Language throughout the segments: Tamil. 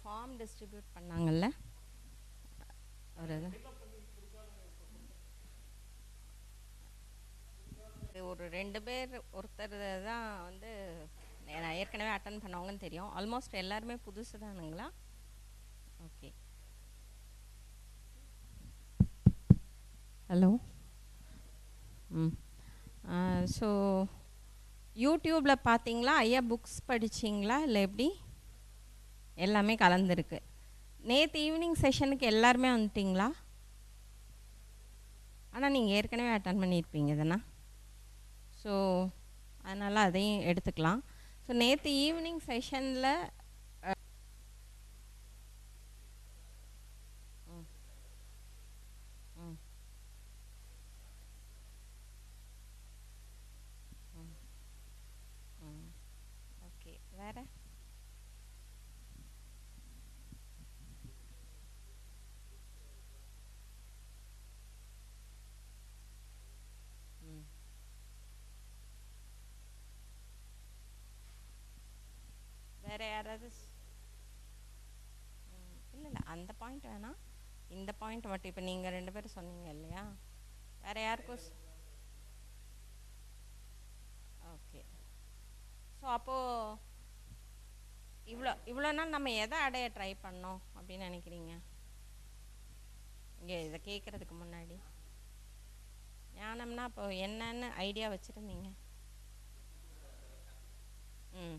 ஃபார்ம் டிஸ்ட்ரிபியூட் பண்ணாங்கல்ல ஒரு இது இது ஒரு ரெண்டு பேர் ஒருத்தர் தான் வந்து நான் ஏற்கனவே அட்டன் பண்ணவங்கன்னு தெரியும் ஆல்மோஸ்ட் எல்லாருமே புதுசு தானுங்களா ஓகே ஹலோ ம் ஸோ யூடியூப்பில் பார்த்தீங்களா ஐயா புக்ஸ் படிச்சிங்களா இல்லை எப்படி எல்லாமே கலந்துருக்கு நேற்று ஈவினிங் செஷனுக்கு எல்லாருமே வந்துட்டிங்களா ஆனால் நீங்கள் ஏற்கனவே அட்டன் பண்ணியிருப்பீங்க தானே ஸோ அதனால் அதையும் எடுத்துக்கலாம் ஸோ நேற்று ஈவினிங் செஷனில் ஓகே வேறு ம் வேற யாராவது இல்லை இல்லை அந்த பாயிண்ட் வேணாம் இந்த பாயிண்ட் மட்டும் இப்போ நீங்கள் ரெண்டு பேரும் சொன்னீங்க இல்லையா வேற யாருக்கும் ஓகே ஸோ அப்போது இவ்வளோ இவ்வளோ நாள் நம்ம எதை அடைய ட்ரை பண்ணோம் அப்படின்னு நினைக்கிறீங்க இங்கே இதை கேட்குறதுக்கு முன்னாடி ஞானம்னா அப்போ என்னன்னு ஐடியா வச்சுருந்தீங்க ம்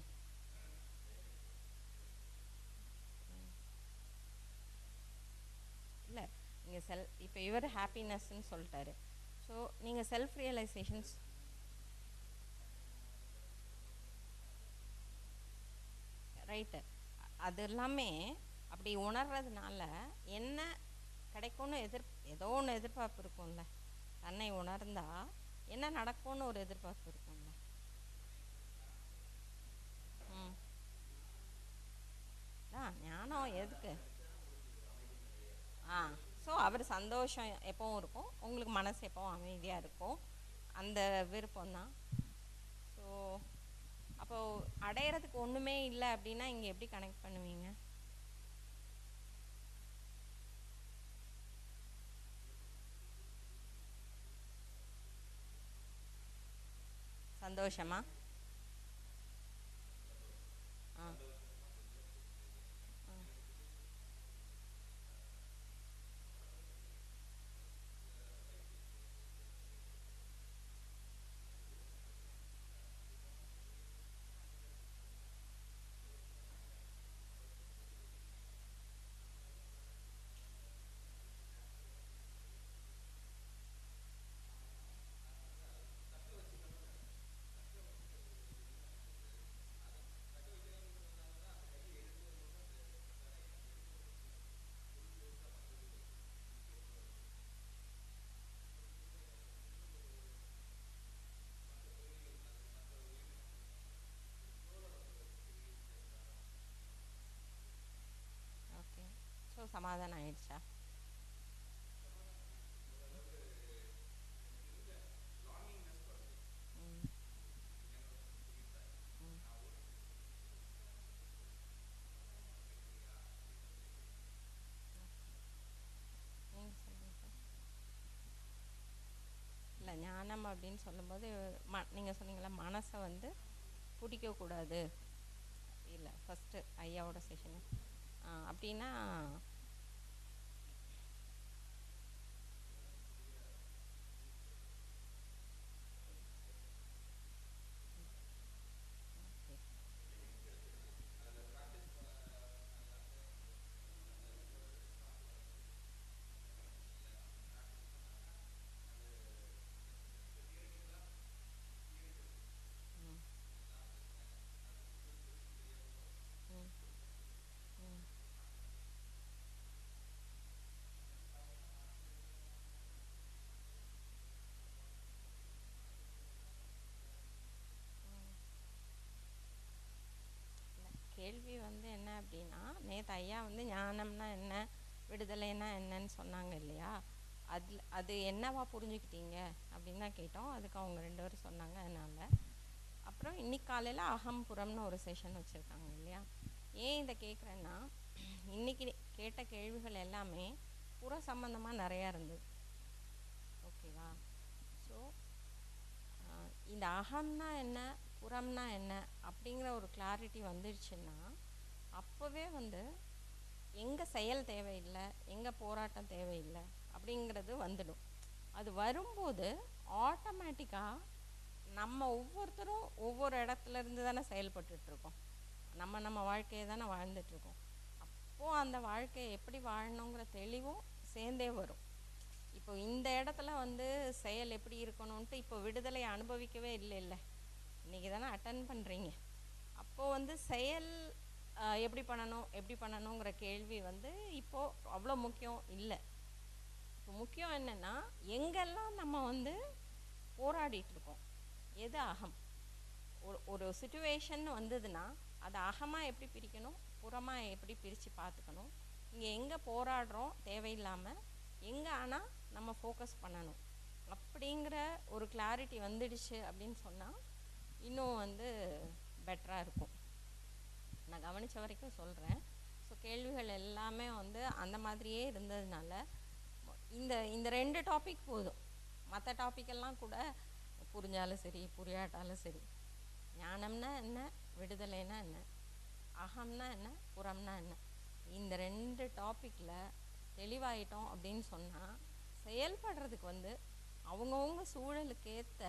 இல்லை நீங்கள் செல் இப்போ இவர் ஹாப்பினஸ்ன்னு சொல்லிட்டாரு ஸோ நீங்கள் செல்ஃப் ரியலைசேஷன்ஸ் ரைட்டு அது எல்லாமே அப்படி உணர்றதுனால என்ன கிடைக்கும்னு எதிர் ஏதோ ஒன்று எதிர்பார்ப்பு இருக்கும்ல தன்னை உணர்ந்தா என்ன நடக்கும்னு ஒரு எதிர்பார்ப்பு இருக்கும்ல ம் ஆ ஞானம் எதுக்கு ஆ ஸோ அவர் சந்தோஷம் எப்பவும் இருக்கும் உங்களுக்கு மனசு எப்பவும் அமைதியாக இருக்கும் அந்த விருப்பம் தான் ஸோ அப்போது அடையிறதுக்கு ஒன்றுமே இல்லை அப்படின்னா இங்கே எப்படி கனெக்ட் பண்ணுவீங்க சந்தோஷமா ஆ ஆ. ஓகே ஸோ சமாதானம் ஆயிடுச்சா ம். ம். நீங்க சொல்லுங்க சார் இல்லை ஞானம் அப்படின்னு சொல்லும்போது ம நீங்கள் சொன்னீங்களா மனசை வந்து பிடிக்கக்கூடாது இல்லை ஃபஸ்ட்டு ஐயாவோட செஷனு அப்படின்னா ஓகே ம் ம் ம் இல்ல, கேள்வி வந்து என்ன அப்படின்னா நேற்று ஐயா வந்து ஞானம்னா என்ன விடுதலைன்னா என்னன்னு சொன்னாங்க இல்லையா அதில் அது என்னவா புரிஞ்சுக்கிட்டீங்க அப்படின்னு தான் கேட்டோம் அதுக்கு அவங்க ரெண்டு பேரும் சொன்னாங்க அதனால அப்புறம் இன்னைக்கு காலையில் அகம்புறம்னு ஒரு செஷன் வச்சுருக்காங்க இல்லையா ஏன் இதை கேட்குறேன்னா இன்னைக்கு கேட்ட கேள்விகள் எல்லாமே புற சம்பந்தமாக நிறையா இருந்தது ஓகேவா ஸோ இந்த அகம்னா என்ன புறம்னா என்ன அப்படிங்கிற ஒரு கிளாரிட்டி வந்துடுச்சுன்னா அப்போவே வந்து எங்கே செயல் தேவையில்லை எங்கே போராட்டம் தேவையில்லை அப்படிங்கிறது வந்துடும் அது வரும்போது ஆட்டோமேட்டிக்காக நம்ம ஒவ்வொருத்தரும் ஒவ்வொரு இடத்துல இருந்து தானே செயல்பட்டுட்ருக்கோம் நம்ம நம்ம வாழ்க்கையை தானே வாழ்ந்துட்டுருக்கோம் அப்போது அந்த வாழ்க்கையை எப்படி வாழணுங்கிற தெளிவும் சேர்ந்தே வரும் இப்போ இந்த இடத்துல வந்து செயல் எப்படி இருக்கணும்ன்ட்டு இப்போ விடுதலை அனுபவிக்கவே இல்லை இல்லை இன்றைக்கி தானே அட்டன் பண்ணுறீங்க அப்போது வந்து செயல் ஆஹ், எப்படி பண்ணணும் எப்படி பண்ணணுங்கிற கேள்வி வந்து இப்போது அவ்வளோ முக்கியம் இல்லை இப்போ முக்கியம் என்னென்னா எங்கெல்லாம் நம்ம வந்து போராடிட்டு இருக்கோம் எது அகம் ஒரு ஒரு சுச்சுவேஷன் வந்ததுன்னா அதை அகமாக எப்படி பிரிக்கணும் புறமாக எப்படி பிரித்து பார்த்துக்கணும் இங்கே எங்கே போராடுறோம் தேவையில்லாமல் எங்கே ஆனால் நம்ம ஃபோக்கஸ் பண்ணணும் அப்படிங்கிற ஒரு கிளாரிட்டி வந்துடுச்சு அப்படின்னு சொன்னால் இன்னும் வந்து பெட்டராக இருக்கும் நான் கவனித்த வரைக்கும் சொல்கிறேன் ஸோ கேள்விகள் எல்லாமே வந்து அந்த மாதிரியே இருந்ததுனால இந்த இந்த ரெண்டு டாபிக் போதும் மற்ற டாபிக்கெல்லாம் கூட புரிஞ்சாலும் சரி புரியாட்டாலும் சரி ஞானம்னா என்ன விடுதலைனா என்ன அகம்னா என்ன புறம்னா என்ன இந்த ரெண்டு டாப்பிக்கில் தெளிவாயிட்டோம் அப்படின்னு சொன்னால் செயல்படுறதுக்கு வந்து அவங்கவுங்க சூழலுக்கு ஏற்ற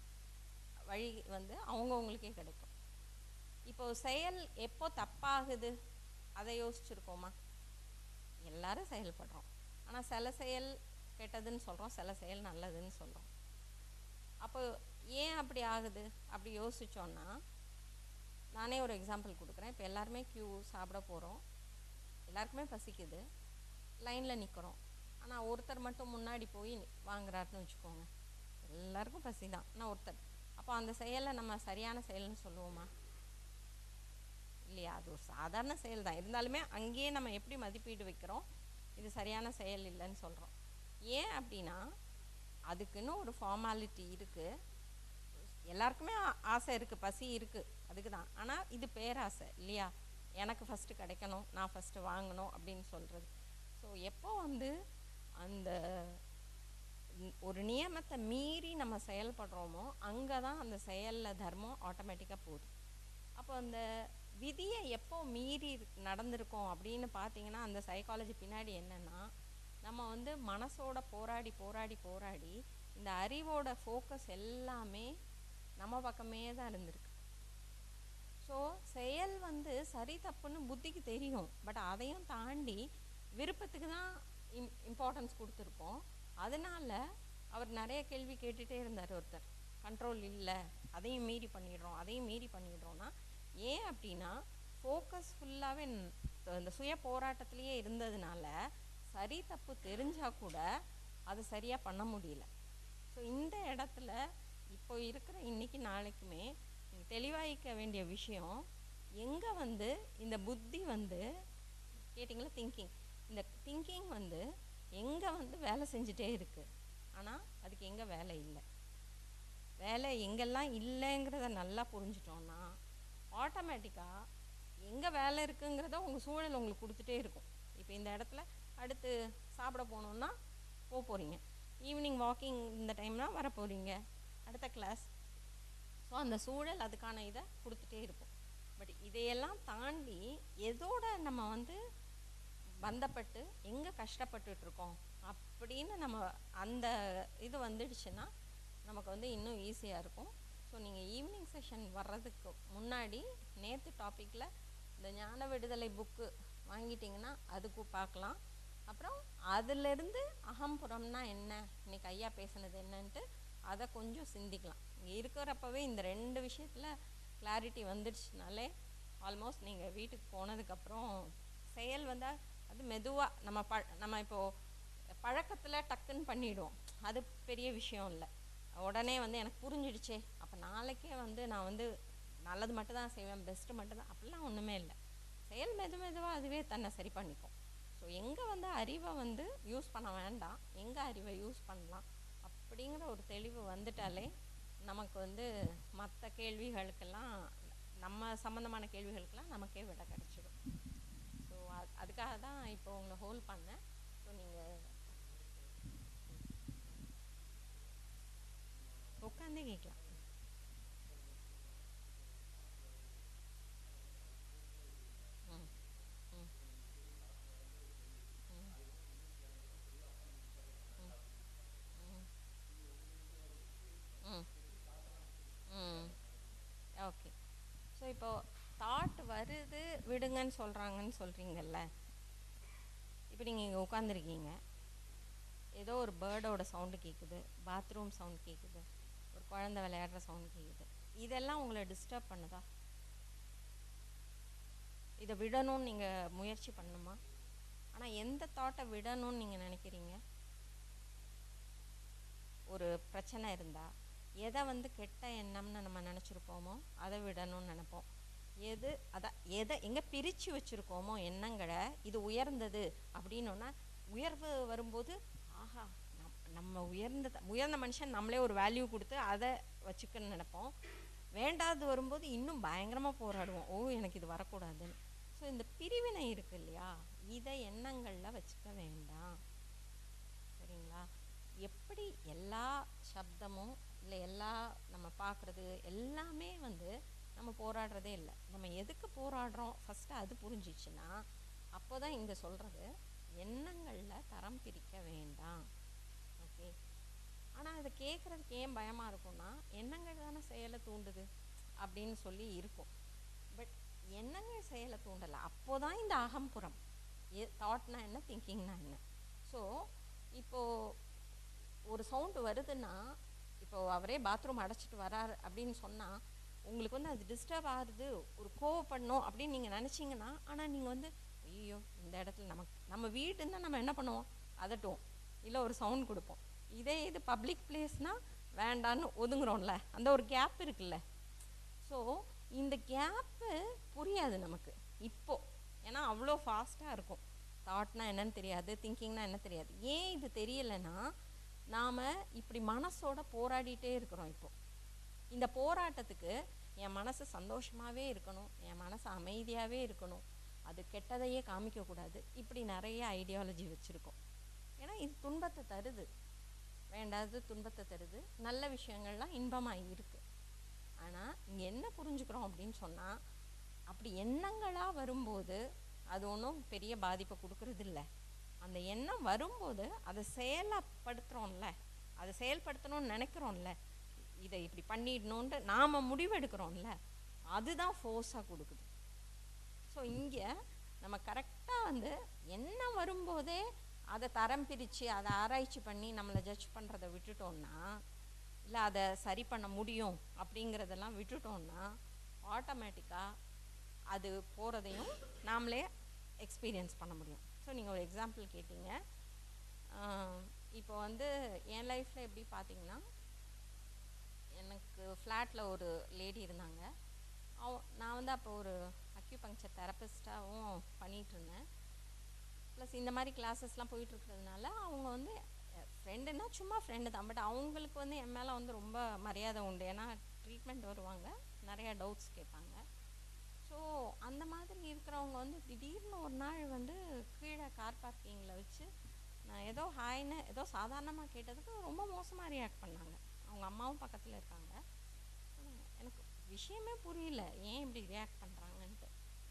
வழி வந்து அவங்கவுங்களுக்கே கிடைக்கும் இப்போ செயல் எப்போ தப்பாகுது அதை யோசிச்சிருக்கோமா எல்லாரும் செயல்படுறோம் ஆனால் சில செயல் கெட்டதுன்னு சொல்கிறோம் சில செயல் நல்லதுன்னு சொல்கிறோம் அப்போ ஏன் அப்படி ஆகுது அப்படி யோசிச்சோன்னா நானே ஒரு எக்ஸாம்பிள் கொடுக்குறேன் இப்போ எல்லாருமே க்யூ சாப்பிட போகிறோம் எல்லாருக்குமே பசிக்குது லைனில் நிற்கிறோம் ஆனால் ஒருத்தர் மட்டும் முன்னாடி போய் நி- வாங்குறாருன்னு வச்சுக்கோங்க எல்லாருக்கும் பசி தான் ஆனால் ஒருத்தர் அப்போ அந்த செயலை நம்ம சரியான செயல்னு சொல்லுவோமா இல்லையா அது ஒரு சாதாரண செயல் தான் இருந்தாலுமே அங்கேயே நம்ம எப்படி மதிப்பீடு வைக்கிறோம் இது சரியான செயல் இல்லைன்னு சொல்கிறோம் ஏன் அப்படின்னா அதுக்குன்னு ஒரு ஃபார்மாலிட்டி இருக்குது எல்லாருக்குமே ஆ- ஆசை இருக்குது பசி இருக்குது அதுக்கு தான் ஆனால் இது பேராசை இல்லையா எனக்கு ஃபஸ்ட்டு கிடைக்கணும் நான் ஃபஸ்ட்டு வாங்கணும் அப்படின்னு சொல்கிறது ஸோ எப்போ வந்து அந்த ந- ஒரு நியமத்தை மீறி நம்ம செயல்படுறோமோ அங்கே தான் அந்த செயலில் தர்மம் ஆட்டோமேட்டிக்காக போகுது அப்போ அந்த விதியை எப்போ மீறி இருக்- நடந்திருக்கோம் அப்படின்னு பார்த்தீங்கன்னா அந்த சைக்காலஜி பின்னாடி என்னென்னா நம்ம வந்து மனசோட போராடி போராடி போராடி இந்த அறிவோட ஃபோக்கஸ் எல்லாமே நம்ம பக்கமே தான் இருந்திருக்கு ஸோ செயல் வந்து சரி தப்புன்னு புத்திக்கு தெரியும் பட் அதையும் தாண்டி விருப்பத்துக்கு தான் இம் இம்பார்ட்டன்ஸ் கொடுத்துருக்கோம் அதனால அவர் நிறைய கேள்வி கேட்டுகிட்டே இருந்தார் ஒருத்தர் கண்ட்ரோல் இல்லை அதையும் மீறி பண்ணிடுறோம் அதையும் மீறி பண்ணிடுறோன்னா ஏன் அப்படின்னா ஃபோக்கஸ் ஃபுல்லாகவே இந்த சுய போராட்டத்திலேயே இருந்ததுனால சரி தப்பு தெரிஞ்சால் கூட அதை சரியாக பண்ண முடியல ஸோ இந்த இடத்துல இப்போ இருக்கிற இன்னைக்கு நாளைக்குமே நீங்க தெளிவாயிக்க வேண்டிய விஷயம் எங்கே வந்து இந்த புத்தி வந்து கேட்டிங்களா திங்கிங் இந்த திங்கிங் வந்து எங்கே வந்து வேலை செஞ்சுட்டே இருக்குது ஆனால் அதுக்கு எங்கே வேலை இல்லை வேலை எங்கெல்லாம் இல்லைங்கிறத நல்லா புரிஞ்சிட்டோன்னா ஆட்டோமேட்டிக்காக எங்கே வேலை இருக்குங்கிறத உங்கள் சூழல் உங்களுக்கு கொடுத்துட்டே இருக்கும் இப்போ இந்த இடத்துல அடுத்து சாப்பிட போகணுன்னா போக போகிறீங்க ஈவினிங் வாக்கிங் இந்த டைம்னா வர போகிறீங்க அடுத்த கிளாஸ் ஸோ அந்த சூழல் அதுக்கான இதை கொடுத்துட்டே இருக்கும் பட் இதையெல்லாம் தாண்டி எதோட நம்ம வந்து பந்தப்பட்டு எங்கே கஷ்டப்பட்டுட்டு இருக்கோம் அப்படின்னு நம்ம அந்த இது வந்துடுச்சுன்னா நமக்கு வந்து இன்னும் ஈஸியாக இருக்கும் ஸோ நீங்கள் ஈவினிங் செஷன் வர்றதுக்கு முன்னாடி நேற்று டாப்பிக்கில் இந்த ஞான விடுதலை புக்கு வாங்கிட்டிங்கன்னா அதுக்கு பார்க்கலாம் அப்புறம் அதிலிருந்து அகம்புறம்னா என்ன இன்னைக்கு ஐயா பேசுனது என்னன்ட்டு அதை கொஞ்சம் சிந்திக்கலாம் இங்கே இருக்கிறப்பவே இந்த ரெண்டு விஷயத்தில் கிளாரிட்டி வந்துடுச்சுனாலே ஆல்மோஸ்ட் நீங்கள் வீட்டுக்கு போனதுக்கப்புறம் செயல் வந்தால் அது மெதுவாக நம்ம ப நம்ம இப்போது பழக்கத்தில் டக்குன்னு பண்ணிடுவோம் அது பெரிய விஷயம் இல்லை உடனே வந்து எனக்கு புரிஞ்சிடுச்சே அப்போ நாளைக்கே வந்து நான் வந்து நல்லது மட்டும் தான் செய்வேன் பெஸ்ட்டு மட்டும் தான் அப்படிலாம் ஒன்றுமே இல்லை செயல் மெது மெதுவாக அதுவே தன்னை சரி பண்ணிக்கும் ஸோ எங்கே வந்து அறிவை வந்து யூஸ் பண்ண வேண்டாம் எங்கே அறிவை யூஸ் பண்ணலாம் அப்படிங்கிற ஒரு தெளிவு வந்துட்டாலே நமக்கு வந்து மற்ற கேள்விகளுக்கெல்லாம் நம்ம சம்மந்தமான கேள்விகளுக்கெல்லாம் நமக்கே விட கிடச்சிடும் ஸோ நான் இப்போ உங்களை ஹோல்ட் பண்ணேன் ஸோ நீங்கள் உட்காந்தே கேட்கலாம் ம் ம் ம் ம் ம் ஓகே ஸோ இப்போ தாட் வருது விடுங்கன்னு சொல்கிறாங்கன்னு சொல்கிறீங்கல்ல இப்போ நீங்கள் இங்கே உட்காந்துருக்கீங்க ஏதோ ஒரு பேர்டோட சவுண்டு கேட்குது பாத்ரூம் சவுண்ட் கேட்குது ஒரு குழந்தை விளையாடுற சவுண்ட் கேட்குது இதெல்லாம் உங்களை டிஸ்டர்ப் பண்ணுதா இதை விடணும்னு நீங்கள் முயற்சி பண்ணணுமா ஆனால் எந்த தாட்டை விடணும்னு நீங்கள் நினைக்கிறீங்க ஒரு பிரச்சனை இருந்தால் எதை வந்து கெட்ட எண்ணம்னு நம்ம நினச்சிருப்போமோ அதை விடணும்னு நினைப்போம் எது அதான் எதை எங்கே பிரித்து வச்சுருக்கோமோ எண்ணங்களை இது உயர்ந்தது அப்படின்னோன்னா உயர்வு வரும்போது ஆஹா நம் நம்ம உயர்ந்த உயர்ந்த மனுஷன் நம்மளே ஒரு வேல்யூ கொடுத்து அதை வச்சுக்கன்னு நினைப்போம் வேண்டாது வரும்போது இன்னும் பயங்கரமாக போராடுவோம் ஓ எனக்கு இது வரக்கூடாதுன்னு ஸோ இந்த பிரிவினை இருக்கு இல்லையா இதை எண்ணங்களில் வச்சுக்க வேண்டாம் சரிங்களா எப்படி எல்லா சப்தமும் இல்லை எல்லா நம்ம பார்க்குறது எல்லாமே வந்து நம்ம போராடுறதே இல்லை நம்ம எதுக்கு போராடுறோம் ஃபஸ்ட்டு அது புரிஞ்சிச்சுன்னா அப்போ தான் இங்கே சொல்கிறது எண்ணங்களில் தரம் பிரிக்க வேண்டாம் ஓகே ஆனால் அதை கேட்குறதுக்கு ஏன் பயமாக இருக்கும்னா எண்ணங்கள் தானே செயலை தூண்டுது அப்படின்னு சொல்லி இருக்கும் பட் எண்ணங்கள் செயலை தூண்டலை அப்போ தான் இந்த அகம்புறம் ஏ தாட்னா என்ன திங்கிங்னா என்ன ஸோ இப்போது ஒரு சவுண்டு வருதுன்னா இப்போ அவரே பாத்ரூம் அடைச்சிட்டு வராரு அப்படின்னு சொன்னால் உங்களுக்கு வந்து அது டிஸ்டர்ப் ஆகுது ஒரு கோவப்படணும் அப்படின்னு நீங்கள் நினச்சிங்கன்னா ஆனால் நீங்கள் வந்து ஐயோ இந்த இடத்துல நமக்கு நம்ம வீட்டுன்னா நம்ம என்ன பண்ணுவோம் அதட்டுவோம் இல்லை ஒரு சவுண்ட் கொடுப்போம் இதே இது பப்ளிக் பிளேஸ்னால் வேண்டான்னு ஒதுங்குறோம்ல அந்த ஒரு கேப் இருக்குல்ல ஸோ இந்த கேப்பு புரியாது நமக்கு இப்போ ஏன்னா அவ்வளோ ஃபாஸ்ட்டாக இருக்கும் தாட்னா என்னன்னு தெரியாது திங்கிங்னா என்ன தெரியாது ஏன் இது தெரியலைன்னா நாம் இப்படி மனசோட போராடிட்டே இருக்கிறோம் இப்போ இந்த போராட்டத்துக்கு என் மனசு சந்தோஷமாகவே இருக்கணும் என் மனசு அமைதியாகவே இருக்கணும் அது கெட்டதையே காமிக்கக்கூடாது இப்படி நிறைய ஐடியாலஜி வச்சுருக்கோம் ஏன்னா இது துன்பத்தை தருது வேண்டாதது துன்பத்தை தருது நல்ல விஷயங்கள்லாம் இன்பமாக இருக்குது ஆனால் இங்கே என்ன புரிஞ்சுக்கிறோம் அப்படின்னு சொன்னால் அப்படி எண்ணங்களாக வரும்போது அது ஒன்றும் பெரிய பாதிப்பை கொடுக்கறது இல்லை அந்த எண்ணம் வரும்போது அதை செயலப்படுத்துகிறோம்ல அதை செயல்படுத்தணும்னு நினைக்கிறோம்ல இதை இப்படி பண்ணிடணுன்ட்டு நாம் முடிவெடுக்கிறோம்ல அதுதான் ஃபோர்ஸாக கொடுக்குது ஸோ இங்கே நம்ம கரெக்டாக வந்து என்ன வரும்போதே அதை தரம் பிரித்து அதை ஆராய்ச்சி பண்ணி நம்மளை ஜட்ஜ் பண்ணுறதை விட்டுட்டோம்னா இல்லை அதை சரி பண்ண முடியும் அப்படிங்கிறதெல்லாம் விட்டுட்டோம்னா ஆட்டோமேட்டிக்காக அது போகிறதையும் நாமளே எக்ஸ்பீரியன்ஸ் பண்ண முடியும் ஸோ நீங்கள் ஒரு எக்ஸாம்பிள் கேட்டீங்க இப்போ வந்து என் லைஃப்பில் எப்படி பார்த்தீங்கன்னா எனக்கு ஃப்ளாட்டில் ஒரு லேடி இருந்தாங்க அவ நான் வந்து அப்போ ஒரு அக்யூபங்க்சர் தெரபிஸ்ட்டாகவும் பண்ணிகிட்டு இருந்தேன் ப்ளஸ் இந்த மாதிரி கிளாஸஸ்லாம் போயிட்டுருக்கிறதுனால அவங்க வந்து ஃப்ரெண்டுன்னா சும்மா ஃப்ரெண்டு தான் பட் அவங்களுக்கு வந்து என் மேலே வந்து ரொம்ப மரியாதை உண்டு ஏன்னா ட்ரீட்மெண்ட் வருவாங்க நிறையா டவுட்ஸ் கேட்பாங்க ஸோ அந்த மாதிரி இருக்கிறவங்க வந்து திடீர்னு ஒரு நாள் வந்து கீழே கார் பார்க்கிங்கில் வச்சு நான் ஏதோ ஹாய்னு ஏதோ சாதாரணமாக கேட்டதுக்கு ரொம்ப மோசமாக ரியாக்ட் பண்ணாங்க அவங்க அம்மாவும் பக்கத்தில் இருக்காங்க சொன்னாங்க எனக்கு விஷயமே புரியல ஏன் இப்படி ரியாக்ட் பண்ணுறாங்கன்ட்டு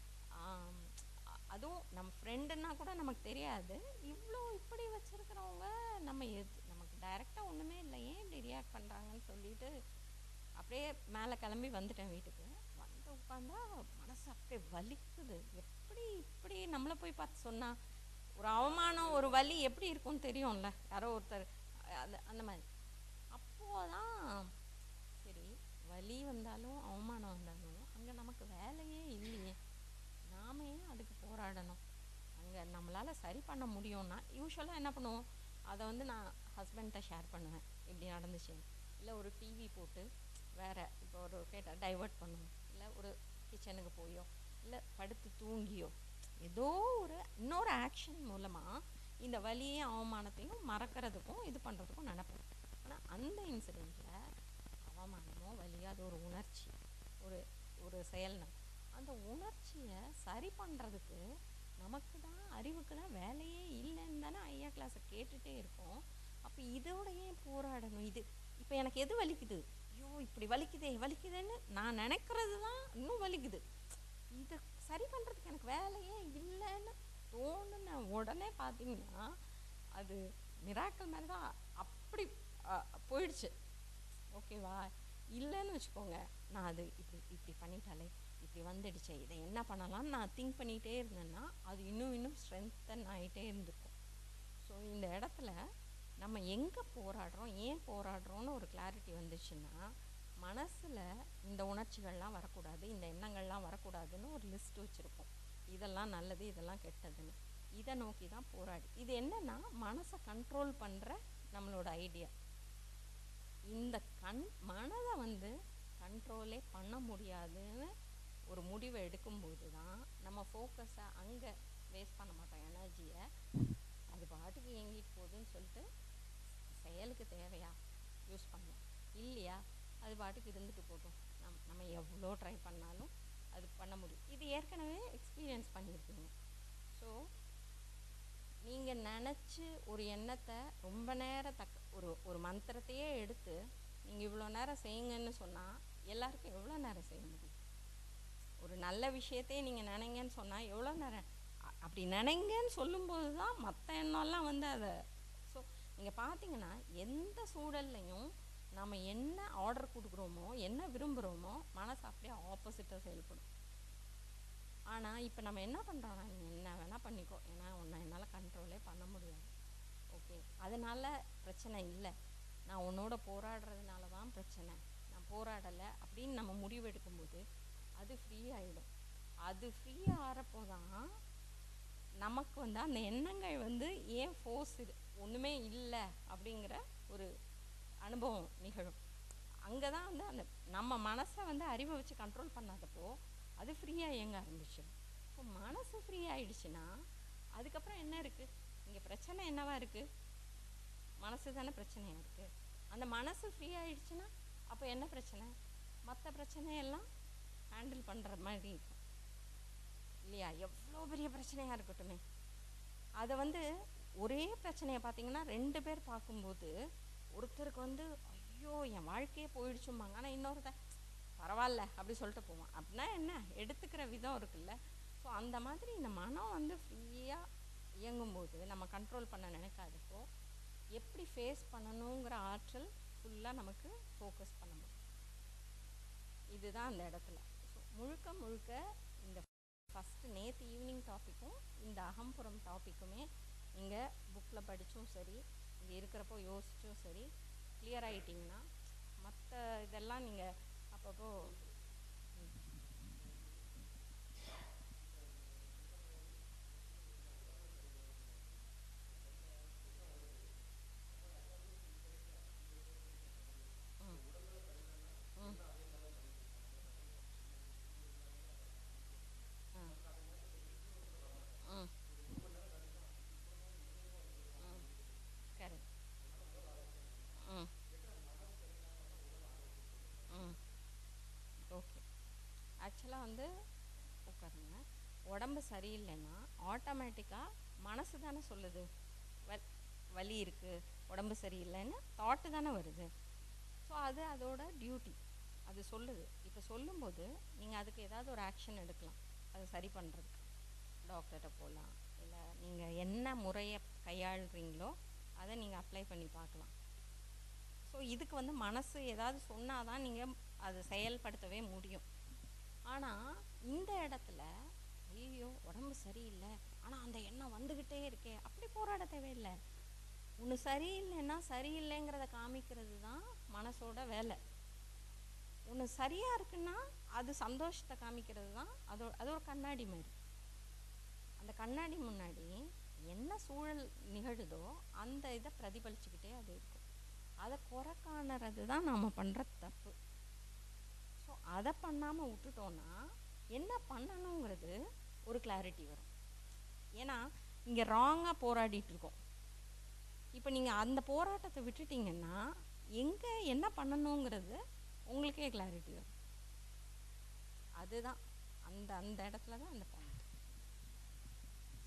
அதுவும் நம்ம ஃப்ரெண்டுன்னா கூட நமக்கு தெரியாது இவ்வளோ இப்படி வச்சுருக்கிறவங்க நம்ம எது நமக்கு டைரெக்டாக ஒன்றுமே இல்லை ஏன் இப்படி ரியாக்ட் பண்ணுறாங்கன்னு சொல்லிட்டு அப்படியே மேலே கிளம்பி வந்துட்டேன் வீட்டுக்கு வந்து உட்காந்தா மனசு அப்படியே வலிக்குது எப்படி இப்படி நம்மளை போய் பார்த்து சொன்னா ஒரு அவமானம் ஒரு வலி எப்படி இருக்கும்னு தெரியும்ல யாரோ ஒருத்தர் அந்த அந்த மாதிரி அப்போதான் சரி வலி வந்தாலும் அவமானம் வந்தாலும் அங்கே நமக்கு வேலையே இல்லையே நாம ஏன் அதுக்கு போராடணும் அங்கே நம்மளால் சரி பண்ண முடியும்னா யூஸ்வலாக என்ன பண்ணுவோம் அதை வந்து நான் ஹஸ்பண்ட்ட ஷேர் பண்ணுவேன் இப்படி நடந்துச்சு இல்லை ஒரு டிவி போட்டு வேறு இப்போ ஒரு கேட்டால் டைவர்ட் பண்ணுவோம் இல்லை ஒரு கிச்சனுக்கு போயோ இல்லை படுத்து தூங்கியோ ஏதோ ஒரு இன்னொரு ஆக்ஷன் மூலமாக இந்த வலியும் அவமானத்தையும் மறக்கிறதுக்கும் இது பண்ணுறதுக்கும் நினைப்போம் ஆனால் அந்த இன்சிடெண்ட்டில் அவமானமோ வலியோ அது ஒரு உணர்ச்சி ஒரு ஒரு செயல்னா அந்த உணர்ச்சியை சரி பண்ணுறதுக்கு நமக்கு தான் அறிவுக்கு தான் வேலையே இல்லைன்னு தானே ஐயா கிளாஸை கேட்டுகிட்டே இருக்கோம் அப்போ இதோட ஏன் போராடணும் இது இப்போ எனக்கு எது வலிக்குது ஐயோ இப்படி வலிக்குதே வலிக்குதேன்னு நான் நினைக்கிறது தான் இன்னும் வலிக்குது இதை சரி பண்ணுறதுக்கு எனக்கு வேலையே இல்லைன்னு தோணுன உடனே பார்த்தீங்கன்னா அது மிராக்கள் மாதிரி தான் அப்படி அ, போயிடுச்சு ஓகேவா இல்லைன்னு வச்சுக்கோங்க நான் அது இப்படி இப்படி பண்ணிட்டாலே இப்படி வந்துடுச்சே இதை என்ன பண்ணலாம்னு நான் திங்க் பண்ணிகிட்டே இருந்தேன்னா அது இன்னும் இன்னும் ஸ்ட்ரென்தன் ஆகிட்டே இருந்திருக்கும் ஸோ இந்த இடத்துல நம்ம எங்கே போராடுறோம் ஏன் போராடுறோம்னு ஒரு கிளாரிட்டி வந்துச்சுன்னா மனசில் இந்த உணர்ச்சிகள்லாம் வரக்கூடாது இந்த எண்ணங்கள்லாம் வரக்கூடாதுன்னு ஒரு லிஸ்ட் வச்சுருப்போம் இதெல்லாம் நல்லது இதெல்லாம் கெட்டதுன்னு இதை நோக்கி தான் போராடி இது என்னன்னா மனசை கண்ட்ரோல் பண்ணுற நம்மளோட ஐடியா இந்த கண் மனதை வந்து கண்ட்ரோலே பண்ண முடியாதுன்னு ஒரு முடிவை எடுக்கும்போது தான் நம்ம ஃபோக்கஸை அங்கே வேஸ்ட் பண்ண மாட்டோம் எனர்ஜியை அது பாட்டுக்கு இயங்கிட்டு போகுதுன்னு சொல்லிட்டு செயலுக்கு தேவையா யூஸ் பண்ணுவோம் இல்லையா அது பாட்டுக்கு இருந்துட்டு போட்டோம் நம் நம்ம எவ்வளோ ட்ரை பண்ணாலும் அது பண்ண முடியும் இது ஏற்கனவே எக்ஸ்பீரியன்ஸ் பண்ணியிருப்பீங்க ஸோ நீங்கள் நினச்சி ஒரு எண்ணத்தை ரொம்ப நேரம் தக்க ஒரு ஒரு மந்திரத்தையே எடுத்து நீங்கள் இவ்வளோ நேரம் செய்யுங்கன்னு சொன்னால் எல்லாருக்கும் எவ்வளோ நேரம் செய்ய முடியும் ஒரு நல்ல விஷயத்தையே நீங்கள் நினைங்கன்னு சொன்னால் எவ்வளோ நேரம் அ- அப்படி நினைங்கன்னு சொல்லும்போது தான் மற்ற எண்ணம்லாம் வந்து அதை ஸோ நீங்கள் பார்த்தீங்கன்னா எந்த சூழல்லையும் நம்ம என்ன ஆர்டர் கொடுக்குறோமோ என்ன விரும்புகிறோமோ மனசு அப்படியே ஆப்போசிட்டாக செயல்படும் ஆனால் இப்போ நம்ம என்ன பண்ணுறோம்னா நீ என்ன வேணால் பண்ணிக்கோ ஏன்னா உன்னை என்னால் கண்ட்ரோலே பண்ண முடியாது ஓகே அதனால் பிரச்சனை இல்லை நான் உன்னோட போராடுறதுனால தான் பிரச்சனை நான் போராடலை அப்படின்னு நம்ம முடிவு எடுக்கும்போது அது ஃப்ரீ ஆகிடும் அது ஃப்ரீ ஆகிறப்போ தான் நமக்கு வந்து அந்த எண்ணங்கள் வந்து ஏன் ஃபோர்ஸ் இது ஒன்றுமே இல்லை அப்படிங்கிற ஒரு அனுபவம் நிகழும் அங்கே தான் வந்து அந்த நம்ம மனசை வந்து அறிவை வச்சு கண்ட்ரோல் பண்ணாதப்போ அது ஃப்ரீயாக இயங்க ஆரம்பிச்சிடும் இப்போ மனசு ஃப்ரீ ஆயிடுச்சுன்னா அதுக்கப்புறம் என்ன இருக்குது இங்கே பிரச்சனை என்னவா இருக்குது மனசு தானே பிரச்சனையாக இருக்குது அந்த மனசு ஃப்ரீ ஆயிடுச்சுன்னா அப்போ என்ன பிரச்சனை மற்ற பிரச்சனையெல்லாம் ஹேண்டில் பண்ணுற மாதிரி இருக்கும் இல்லையா எவ்வளோ பெரிய பிரச்சனையாக இருக்கட்டுமே அதை வந்து ஒரே பிரச்சனையை பார்த்தீங்கன்னா ரெண்டு பேர் பார்க்கும்போது ஒருத்தருக்கு வந்து ஐயோ என் வாழ்க்கையே போயிடுச்சும்பாங்க ஆனால் இன்னொருத்தன் பரவாயில்ல அப்படி சொல்லிட்டு போவான் அப்படின்னா என்ன எடுத்துக்கிற விதம் இருக்குல்ல ஸோ அந்த மாதிரி இந்த மனம் வந்து ஃப்ரீயாக இயங்கும்போது நம்ம கண்ட்ரோல் பண்ண நினைக்காதப்போ எப்படி ஃபேஸ் பண்ணணுங்கிற ஆற்றல் ஃபுல்லாக நமக்கு ஃபோக்கஸ் பண்ண முடியும் இதுதான் அந்த இடத்துல ஸோ முழுக்க முழுக்க இந்த ஃபஸ்ட்டு நேற்று ஈவினிங் டாப்பிக்கும் இந்த அகம்புறம் டாப்பிக்குமே நீங்கள் புக்கில் படித்தும் சரி இங்கே இருக்கிறப்போ யோசிச்சும் சரி கிளியர் ஆகிட்டிங்கன்னா மற்ற இதெல்லாம் நீங்கள் அப்பப்போ ம். ம். ம். ஆ. ம். ம். correct. ம். ம். ஓகே ஆக்சுவலாக வந்து உட்காருங்க உடம்பு சரியில்லைன்னா ஆட்டோமேட்டிக்காக மனசு தானே சொல்லுது வ வலி இருக்குது உடம்பு சரியில்லைன்னு தாட்டு தானே வருது ஸோ அது அதோட டியூட்டி அது சொல்லுது இப்போ சொல்லும்போது நீங்கள் அதுக்கு ஏதாவது ஒரு ஆக்ஷன் எடுக்கலாம் அதை சரி பண்ணுறதுக்கு டாக்டர்கிட்ட போகலாம் இல்லை நீங்கள் என்ன முறையை கையாளுறீங்களோ அதை நீங்கள் அப்ளை பண்ணி பார்க்கலாம் ஸோ இதுக்கு வந்து மனசு ஏதாவது சொன்னால் தான் நீங்கள் அதை செயல்படுத்தவே முடியும் ஆனால் இந்த இடத்துல ஐயோ உடம்பு சரியில்லை ஆனால் அந்த எண்ணம் வந்துக்கிட்டே இருக்கே அப்படி போராட தேவையில்லை ஒன்று சரியில்லைன்னா சரியில்லைங்கிறத காமிக்கிறது தான் மனசோட வேலை ஒன்று சரியாக இருக்குன்னா அது சந்தோஷத்தை காமிக்கிறது தான் அதோ அது ஒரு கண்ணாடி மாதிரி அந்த கண்ணாடி முன்னாடி என்ன சூழல் நிகழுதோ அந்த இதை பிரதிபலிச்சுக்கிட்டே அது இருக்கும் அதை குறை காணுறது தான் நாம் பண்ணுற தப்பு ஸோ அதை பண்ணாமல் விட்டுட்டோன்னா என்ன பண்ணணுங்கிறது ஒரு கிளாரிட்டி வரும் ஏன்னா இங்கே ராங்காக போராடிட்டு இருக்கோம் இப்போ நீங்கள் அந்த போராட்டத்தை விட்டுட்டீங்கன்னா எங்கே என்ன பண்ணணுங்கிறது உங்களுக்கே கிளாரிட்டி வரும் அதுதான் அந்த அந்த இடத்துல தான் அந்த பாயிண்ட்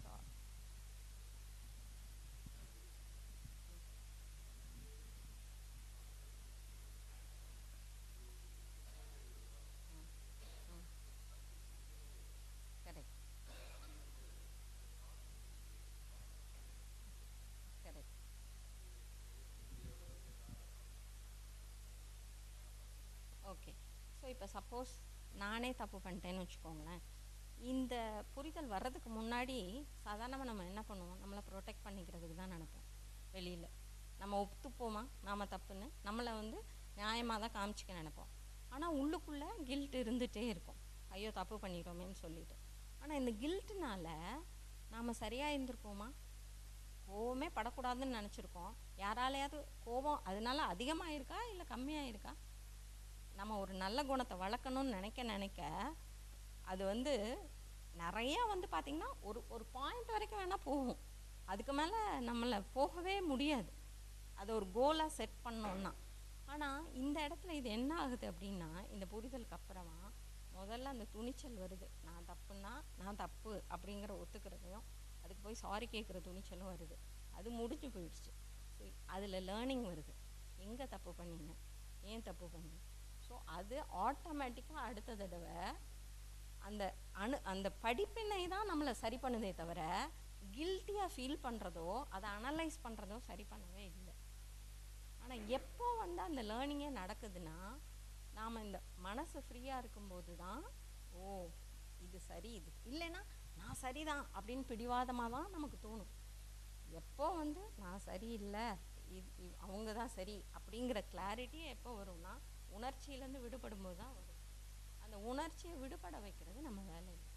இப்போ சப்போஸ் நானே தப்பு பண்ணிட்டேன்னு வச்சுக்கோங்களேன் இந்த புரிதல் வர்றதுக்கு முன்னாடி சாதாரணமாக நம்ம என்ன பண்ணுவோம் நம்மளை ப்ரொடெக்ட் பண்ணிக்கிறதுக்கு தான் நினைப்போம் வெளியில் நம்ம ஒத்துப்போமா நாம் தப்புன்னு நம்மளை வந்து நியாயமாக தான் காமிச்சிக்க நினைப்போம் ஆனால் உள்ளுக்குள்ளே கில்ட் இருந்துகிட்டே இருக்கும் ஐயோ தப்பு பண்ணிட்டோமேன்னு சொல்லிட்டு ஆனால் இந்த கில்ட்டுனால நாம் சரியாக இருந்திருப்போமா கோவமே படக்கூடாதுன்னு நினச்சிருக்கோம் யாராலையாவது கோபம் அதனால அதிகமாக இருக்கா இல்லை கம்மியாக இருக்கா நம்ம ஒரு நல்ல குணத்தை வளர்க்கணும்னு நினைக்க நினைக்க அது வந்து நிறையா வந்து பார்த்திங்கன்னா ஒரு ஒரு பாயிண்ட் வரைக்கும் வேணால் போகும் அதுக்கு மேலே நம்மளை போகவே முடியாது அதை ஒரு கோலாக செட் பண்ணோன்னா ஆனால் இந்த இடத்துல இது என்ன ஆகுது அப்படின்னா இந்த புரிதலுக்கு அப்புறமா முதல்ல அந்த துணிச்சல் வருது நான் தப்புன்னா நான் தப்பு அப்படிங்கிற ஒத்துக்கிறதையும் அதுக்கு போய் சாரி கேட்குற துணிச்சலும் வருது அது முடிஞ்சு போயிடுச்சு ஸோ அதில் லேர்னிங் வருது எங்கே தப்பு பண்ணினேன் ஏன் தப்பு பண்ணேன் ஸோ அது ஆட்டோமேட்டிக்காக அடுத்த தடவை அந்த அணு அந்த படிப்பினை தான் நம்மளை சரி பண்ணுதே தவிர கில்ட்டியாக ஃபீல் பண்ணுறதோ அதை அனலைஸ் பண்ணுறதோ சரி பண்ணவே இல்லை ஆனால் எப்போ வந்து அந்த லேர்னிங்கே நடக்குதுன்னா நாம் இந்த மனசு ஃப்ரீயாக இருக்கும்போது தான் ஓ இது சரி இது இல்லைன்னா நான் சரிதான் அப்படின்னு பிடிவாதமாக தான் நமக்கு தோணும் எப்போ வந்து நான் சரியில்லை இது அவங்க தான் சரி அப்படிங்கிற கிளாரிட்டி எப்போ வரும்னா உணர்ச்சியிலேருந்து விடுபடும் போது தான் வரும் அந்த உணர்ச்சியை விடுபட வைக்கிறது நம்ம வேலை இல்லை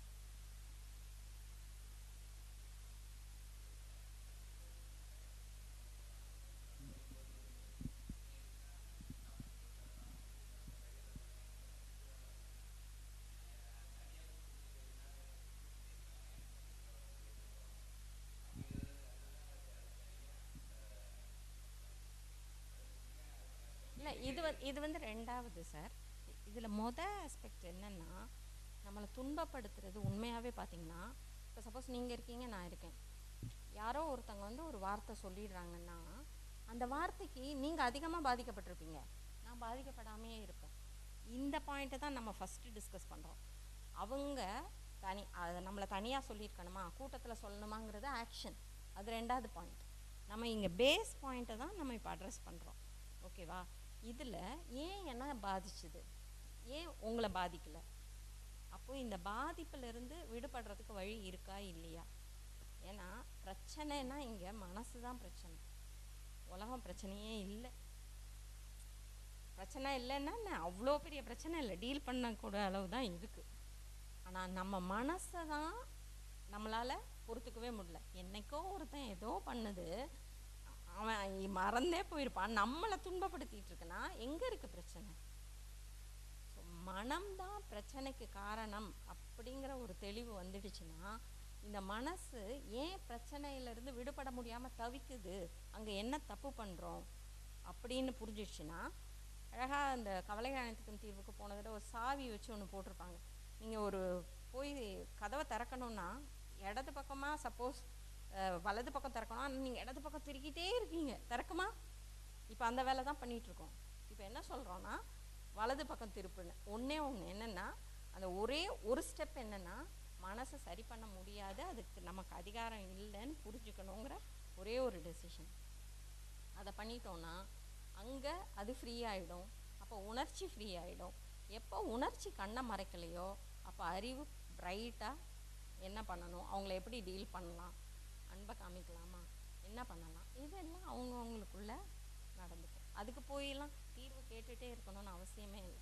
இல்லை இது வந்து இது வந்து ரெண்டாவது சார் இதில் மொதல் ஆஸ்பெக்ட் என்னென்னா நம்மளை துன்பப்படுத்துறது உண்மையாகவே பார்த்தீங்கன்னா இப்போ சப்போஸ் நீங்கள் இருக்கீங்க நான் இருக்கேன் யாரோ ஒருத்தங்க வந்து ஒரு வார்த்தை சொல்லிடுறாங்கன்னா அந்த வார்த்தைக்கு நீங்கள் அதிகமாக பாதிக்கப்பட்டிருப்பீங்க நான் பாதிக்கப்படாமையே இருப்பேன் இந்த பாயிண்ட்டை தான் நம்ம ஃபஸ்ட்டு டிஸ்கஸ் பண்ணுறோம் அவங்க தனி அதை நம்மளை தனியாக சொல்லியிருக்கணுமா கூட்டத்தில் சொல்லணுமாங்கிறது ஆக்ஷன் அது ரெண்டாவது பாயிண்ட் நம்ம இங்கே பேஸ் பாயிண்ட்டை தான் நம்ம இப்போ அட்ரஸ் பண்ணுறோம் ஓகேவா இதில் ஏன் என்ன பாதிச்சுது ஏன் உங்களை பாதிக்கலை அப்போது இந்த பாதிப்பிலிருந்து விடுபடுறதுக்கு வழி இருக்கா இல்லையா ஏன்னா பிரச்சனைனா இங்கே மனசு தான் பிரச்சனை உலகம் பிரச்சனையே இல்லை பிரச்சனை இல்லைன்னா என்ன அவ்வளோ பெரிய பிரச்சனை இல்லை டீல் பண்ணக்கூட அளவு தான் இருக்குது ஆனால் நம்ம மனசை தான் நம்மளால் பொறுத்துக்கவே முடியல என்னைக்கோ ஒருத்தன் ஏதோ பண்ணுது அவன் மறந்தே போயிருப்பான் நம்மளை துன்பப்படுத்திட்டு இருக்குன்னா எங்கே இருக்குது பிரச்சனை ஸோ மனம்தான் பிரச்சனைக்கு காரணம் அப்படிங்கிற ஒரு தெளிவு வந்துடுச்சுன்னா இந்த மனசு ஏன் பிரச்சனையிலேருந்து விடுபட முடியாமல் தவிக்குது அங்கே என்ன தப்பு பண்ணுறோம் அப்படின்னு புரிஞ்சிடுச்சுன்னா அழகாக அந்த கவலை அனைத்துக்கும் தீர்வுக்கு போன தடவை ஒரு சாவி வச்சு ஒன்று போட்டிருப்பாங்க நீங்கள் ஒரு போய் கதவை திறக்கணும்னா இடது பக்கமாக சப்போஸ் வலது பக்கம் திறக்கணும் நீங்கள் இடது பக்கம் திருக்கிட்டே இருக்கீங்க திறக்குமா இப்போ அந்த வேலை தான் பண்ணிகிட்ருக்கோம் இப்போ என்ன சொல்கிறோன்னா வலது பக்கம் திருப்புன்னு ஒன்றே ஒன்று என்னென்னா அந்த ஒரே ஒரு ஸ்டெப் என்னென்னா மனசை சரி பண்ண முடியாது அதுக்கு நமக்கு அதிகாரம் இல்லைன்னு புரிஞ்சுக்கணுங்கிற ஒரே ஒரு டெசிஷன் அதை பண்ணிட்டோன்னா அங்கே அது ஃப்ரீ ஆகிடும் அப்போ உணர்ச்சி ஃப்ரீ ஆகிடும் எப்போ உணர்ச்சி கண்ணை மறைக்கலையோ அப்போ அறிவு பிரைட்டாக என்ன பண்ணணும் அவங்கள எப்படி டீல் பண்ணலாம் அன்பை காமிக்கலாமா என்ன பண்ணலாம் இதெல்லாம் அவங்கவுங்களுக்குள்ள நடந்துக்கும் அதுக்கு போயெல்லாம் தீர்வு கேட்டுகிட்டே இருக்கணும்னு அவசியமே இல்லை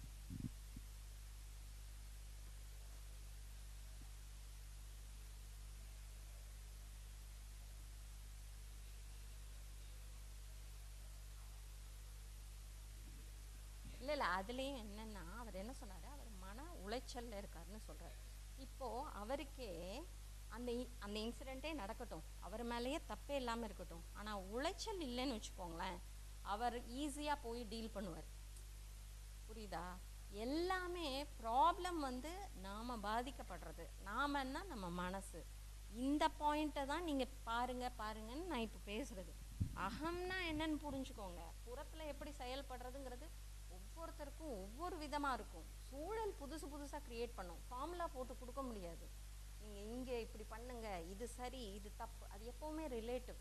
இல்லை இல்லை அதுலேயும் என்னென்னா அவர் என்ன சொன்னார் அவர் மன உளைச்சலில் இருக்காருன்னு சொல்கிறார் இப்போது அவருக்கே அந்த அந்த இன்சிடெண்ட்டே நடக்கட்டும் அவர் மேலேயே தப்பே இல்லாமல் இருக்கட்டும் ஆனால் உளைச்சல் இல்லைன்னு வச்சுக்கோங்களேன் அவர் ஈஸியாக போய் டீல் பண்ணுவார் புரியுதா எல்லாமே ப்ராப்ளம் வந்து நாம் பாதிக்கப்படுறது நாமன்னா நம்ம மனசு இந்த பாயிண்ட்டை தான் நீங்கள் பாருங்க பாருங்கன்னு நான் இப்போ பேசுகிறது அகம்னா என்னன்னு புரிஞ்சுக்கோங்க புறத்தில் எப்படி செயல்படுறதுங்கிறது ஒவ்வொருத்தருக்கும் ஒவ்வொரு விதமாக இருக்கும் சூழல் புதுசு புதுசாக க்ரியேட் பண்ணும் ஃபார்முலா போட்டு கொடுக்க முடியாது நீங்கள் இங்கே இப்படி பண்ணுங்க இது சரி இது தப்பு அது எப்போவுமே ரிலேட்டிவ்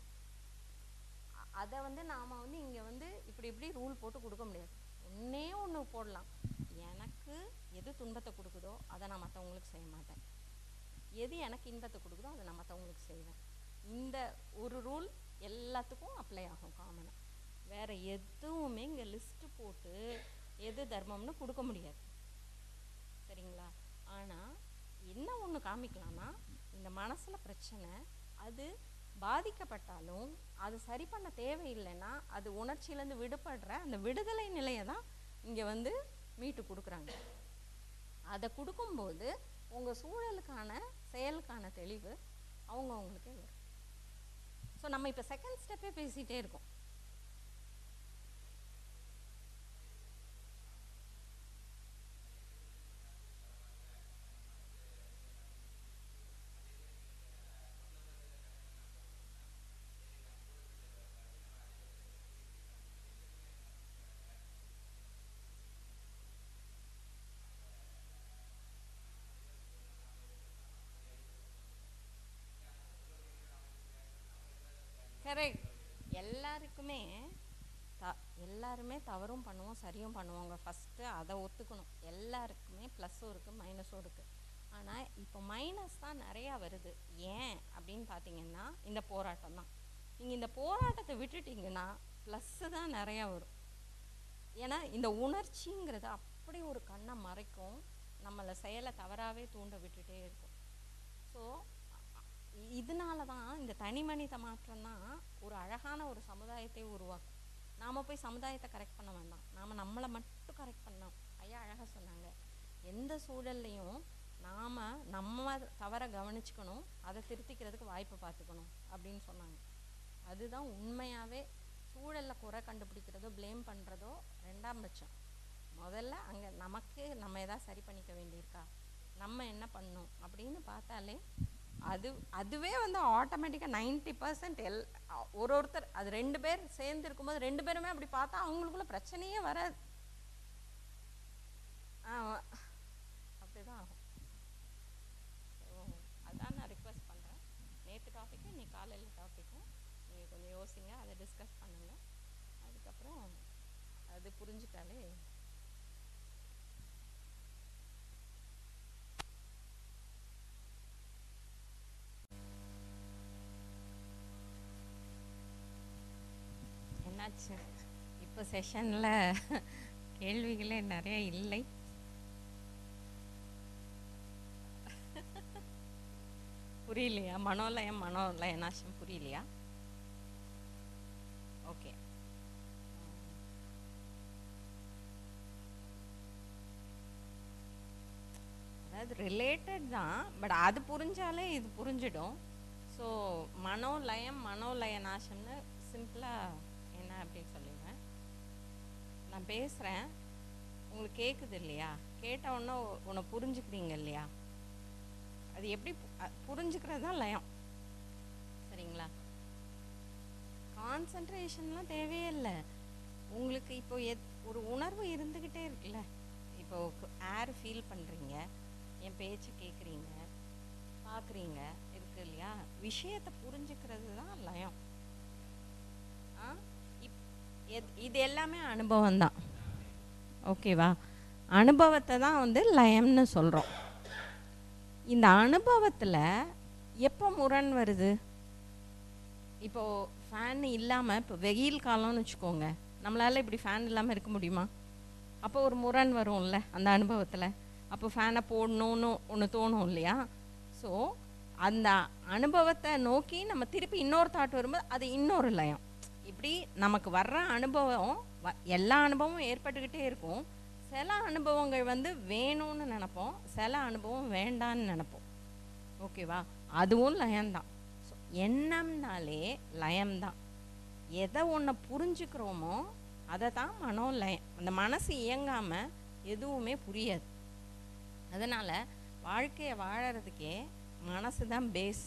அதை வந்து நாம் வந்து இங்கே வந்து இப்படி இப்படி ரூல் போட்டு கொடுக்க முடியாது ஒன்றே ஒன்று போடலாம் எனக்கு எது துன்பத்தை கொடுக்குதோ அதை நான் மற்றவங்களுக்கு செய்ய மாட்டேன் எது எனக்கு இன்பத்தை கொடுக்குதோ அதை நான் மற்றவங்களுக்கு செய்வேன் இந்த ஒரு ரூல் எல்லாத்துக்கும் அப்ளை ஆகும் காமனாக வேற எதுவுமே இங்கே லிஸ்ட்டு போட்டு எது தர்மம்னு கொடுக்க முடியாது சரிங்களா ஆனால் என்ன ஒன்று காமிக்கலாம்னா இந்த மனசில் பிரச்சனை அது பாதிக்கப்பட்டாலும் அது சரி பண்ண தேவையில்லைன்னா அது உணர்ச்சியிலேருந்து விடுபடுற அந்த விடுதலை நிலையை தான் இங்கே வந்து மீட்டு கொடுக்குறாங்க அதை கொடுக்கும்போது உங்கள் சூழலுக்கான செயலுக்கான தெளிவு அவங்க அவங்களுக்கே வரும் ஸோ நம்ம இப்போ செகண்ட் ஸ்டெப்பே பேசிகிட்டே இருக்கோம் கரெக்ட் எல்லாருக்குமே த எல்லாருமே தவறும் பண்ணுவோம் சரியும் பண்ணுவாங்க ஃபஸ்ட்டு அதை ஒத்துக்கணும் எல்லாருக்குமே ப்ளஸ்ஸும் இருக்குது மைனஸும் இருக்குது ஆனால் இப்போ மைனஸ் தான் நிறையா வருது ஏன் அப்படின்னு பார்த்தீங்கன்னா இந்த போராட்டம் தான் நீங்கள் இந்த போராட்டத்தை விட்டுட்டீங்கன்னா ப்ளஸ்ஸு தான் நிறையா வரும் ஏன்னா இந்த உணர்ச்சிங்கிறது அப்படி ஒரு கண்ணை மறைக்கும் நம்மளை செயலை தவறாகவே தூண்ட விட்டுட்டே இருக்கும் ஸோ இதனால தான் இந்த தனி மனித மாற்றம் தான் ஒரு அழகான ஒரு சமுதாயத்தை உருவாக்கும் நாம் போய் சமுதாயத்தை கரெக்ட் பண்ண வேண்டாம் நாம் நம்மளை மட்டும் கரெக்ட் பண்ணோம் ஐயா அழகாக சொன்னாங்க எந்த சூழல்லையும் நாம் நம்ம தவறை கவனிச்சுக்கணும் அதை திருத்திக்கிறதுக்கு வாய்ப்பை பார்த்துக்கணும் அப்படின்னு சொன்னாங்க அதுதான் உண்மையாகவே சூழலில் குறை கண்டுபிடிக்கிறதோ ப்ளேம் பண்ணுறதோ ரெண்டாம் பட்சம் முதல்ல அங்கே நமக்கு நம்ம எதாவது சரி பண்ணிக்க வேண்டியிருக்கா நம்ம என்ன பண்ணணும் அப்படின்னு பார்த்தாலே அது அதுவே வந்து ஆட்டோமேட்டிக்காக நைன்ட்டி பர்சன்ட் எல் ஒரு ஒருத்தர் அது ரெண்டு பேர் சேர்ந்து இருக்கும்போது ரெண்டு பேருமே அப்படி பார்த்தா அவங்களுக்குள்ள பிரச்சனையே வராது ஆ அப்படிதான் ஆகும் ஸோ அதான் நான் ரிக்வெஸ்ட் பண்ணுறேன் நேற்று டாப்பிக்கும் இன்னைக்கு காலையில் டாப்பிக்கும் நீங்கள் கொஞ்சம் யோசிங்க அதை டிஸ்கஸ் பண்ணுங்கள் அதுக்கப்புறம் அது புரிஞ்சிட்டாலே என்னாச்சு இப்போ செஷனில் கேள்விகளே நிறைய இல்லை புரியலையா மனோலயம் மனோலய நாசம் புரியலையா ஓகே அதாவது ரிலேட்டட் தான் பட் அது புரிஞ்சாலே இது புரிஞ்சிடும் ஸோ மனோலயம் மனோலய நாசம்னு சிம்பிளாக என்ன அப்படின்னு சொல்லிடுவேன் நான் பேசுகிறேன் உங்களுக்கு கேட்குது இல்லையா கேட்ட உடனே உன்னை புரிஞ்சுக்கிறீங்க இல்லையா அது எப்படி பு- அ- புரிஞ்சுக்கிறது தான் லயம் சரிங்களா கான்சன்ட்ரேஷன்லாம் தேவையே இல்லை உங்களுக்கு இப்போ எத் ஒரு உணர்வு இருந்துக்கிட்டே இருக்குல்ல இப்போ ஏர் ஃபீல் பண்ணுறீங்க என் பேச்சு கேட்குறீங்க பார்க்குறீங்க இருக்கு இல்லையா விஷயத்தை புரிஞ்சுக்கிறது தான் லயம் ஆ இப் எத் இது எல்லாமே அனுபவம் தான் ஓகேவா அனுபவத்தை தான் வந்து லயம்னு சொல்கிறோம் இந்த அனுபவத்தில் எப்போ முரண் வருது இப்போ ஃபேன் இல்லாமல் இப்போ வெயில் காலம்னு வச்சுக்கோங்க நம்மளால இப்படி ஃபேன் இல்லாமல் இருக்க முடியுமா அப்போ ஒரு முரண் வரும்ல அந்த அனுபவத்தில் அப்போ ஃபேனை போடணும்னு ஒன்று தோணும் இல்லையா ஸோ அந்த அனுபவத்தை நோக்கி நம்ம திருப்பி இன்னொரு தாட் வரும்போது அது இன்னொரு லயம் இப்படி நமக்கு வர்ற அனுபவம் வ- எல்லா அனுபவமும் ஏற்பட்டுக்கிட்டே இருக்கும் சில அனுபவங்கள் வந்து வேணும்னு நினைப்போம் சில அனுபவம் வேண்டான்னு நினைப்போம் ஓகேவா அதுவும் லயம்தான் ஸோ எண்ணம்னாலே லயம்தான் எதை ஒன்று புரிஞ்சுக்கிறோமோ அதை தான் மனோலயம் அந்த மனசு இயங்காமல் எதுவுமே புரியாது அதனால் வாழ்க்கையை வாழறதுக்கே மனசு தான் பேஸ்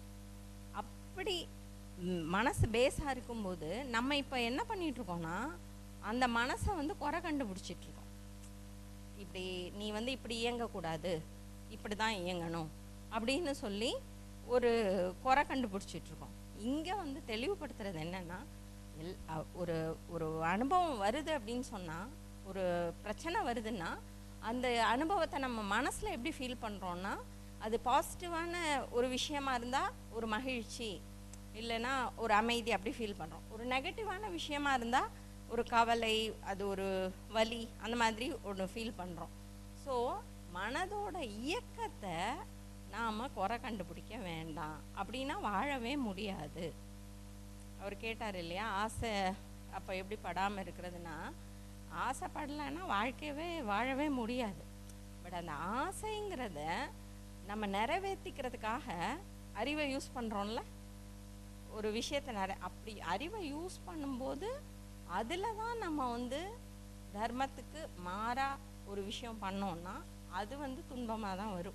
அப்படி ம், மனசு பேஸாக இருக்கும்போது நம்ம இப்போ என்ன பண்ணிட்டு இருக்கோம்னா அந்த மனசை வந்து குறை கண்டுபிடிச்சிட்டு இருக்கோம் இப்படி நீ வந்து இப்படி இயங்கக்கூடாது இப்படி தான் இயங்கணும் அப்படின்னு சொல்லி ஒரு குறை கண்டுபிடிச்சிட்டு இருக்கோம் இங்கே வந்து தெளிவுபடுத்துறது என்னன்னா எல் அ- ஒரு ஒரு அனுபவம் வருது அப்படின்னு சொன்னால் ஒரு பிரச்சனை வருதுன்னா அந்த அனுபவத்தை நம்ம மனசில் எப்படி ஃபீல் பண்ணுறோன்னா அது பாசிட்டிவான ஒரு விஷயமா இருந்தால் ஒரு மகிழ்ச்சி இல்லைன்னா ஒரு அமைதி அப்படி ஃபீல் பண்ணுறோம் ஒரு நெகட்டிவான விஷயமா இருந்தால் ஒரு கவலை அது ஒரு வலி அந்த மாதிரி ஒன்று ஃபீல் பண்ணுறோம் ஸோ மனதோட இயக்கத்தை நாம் குறை கண்டுபிடிக்க வேண்டாம் அப்படின்னா வாழவே முடியாது அவர் கேட்டார் இல்லையா ஆசை அப்போ எப்படி படாமல் இருக்கிறதுனா ஆசைப்படலைன்னா வாழ்க்கையவே வாழவே முடியாது பட் அந்த ஆசைங்கிறத நம்ம நிறைவேற்றிக்கிறதுக்காக அறிவை யூஸ் பண்ணுறோம்ல ஒரு விஷயத்தை நிறை அப்படி அறிவை யூஸ் பண்ணும்போது அதில் தான் நம்ம வந்து தர்மத்துக்கு மாறா ஒரு விஷயம் பண்ணோம்னா அது வந்து துன்பமாக தான் வரும்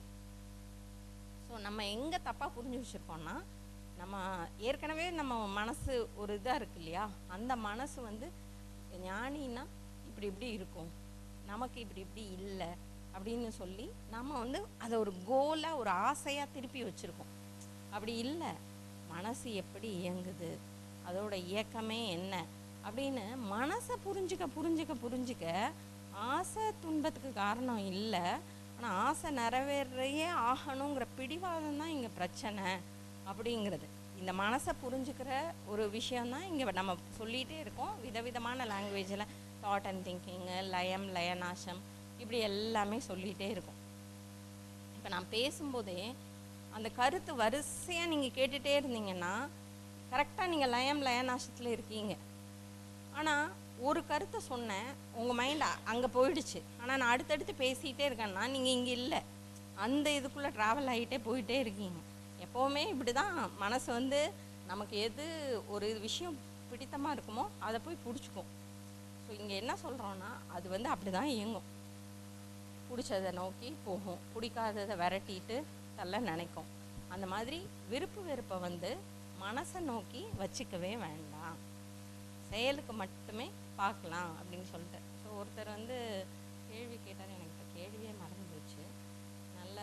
ஸோ நம்ம எங்கே தப்பாக புரிஞ்சு வச்சுருக்கோம்னா நம்ம ஏற்கனவே நம்ம மனசு ஒரு இதாக இருக்கு இல்லையா அந்த மனசு வந்து ஞானின்னா இப்படி இப்படி இருக்கும் நமக்கு இப்படி இப்படி இல்லை அப்படின்னு சொல்லி நம்ம வந்து அதை ஒரு கோலாக ஒரு ஆசையாக திருப்பி வச்சுருக்கோம் அப்படி இல்லை மனசு எப்படி இயங்குது அதோட இயக்கமே என்ன அப்படின்னு மனசை புரிஞ்சுக்க புரிஞ்சுக்க புரிஞ்சுக்க ஆசை துன்பத்துக்கு காரணம் இல்லை ஆனால் ஆசை நிறைவேறையே ஆகணுங்கிற பிடிவாதம் தான் இங்கே பிரச்சனை அப்படிங்கிறது இந்த மனசை புரிஞ்சுக்கிற ஒரு விஷயந்தான் இங்கே நம்ம சொல்லிகிட்டே இருக்கோம் விதவிதமான லாங்குவேஜில் தாட் அண்ட் திங்கிங்கு லயம் லயநாசம் இப்படி எல்லாமே சொல்லிகிட்டே இருக்கும் இப்போ நான் பேசும்போதே அந்த கருத்து வரிசையாக நீங்கள் கேட்டுகிட்டே இருந்தீங்கன்னா கரெக்டாக நீங்கள் லயம் லயநாசத்தில் இருக்கீங்க ஆனால் ஒரு கருத்தை சொன்னேன் உங்கள் மைண்ட் அங்கே போயிடுச்சு ஆனால் நான் அடுத்தடுத்து பேசிகிட்டே இருக்கேன்னா நீங்கள் இங்கே இல்லை அந்த இதுக்குள்ளே ட்ராவல் ஆகிட்டே போயிட்டே இருக்கீங்க எப்போவுமே இப்படி தான் மனசு வந்து நமக்கு எது ஒரு விஷயம் பிடித்தமாக இருக்குமோ அதை போய் பிடிச்சிக்கும் ஸோ இங்கே என்ன சொல்கிறோன்னா அது வந்து அப்படி தான் இயங்கும் பிடிச்சதை நோக்கி போகும் பிடிக்காததை விரட்டிட்டு தள்ள நினைக்கும் அந்த மாதிரி விருப்பு வெறுப்பை வந்து மனசை நோக்கி வச்சுக்கவே வேண்டாம் செயலுக்கு மட்டுமே பார்க்கலாம் அப்படின்னு சொல்லிட்டு ஸோ ஒருத்தர் வந்து கேள்வி கேட்டார் எனக்கு இப்போ கேள்வியே மறந்து போச்சு நல்ல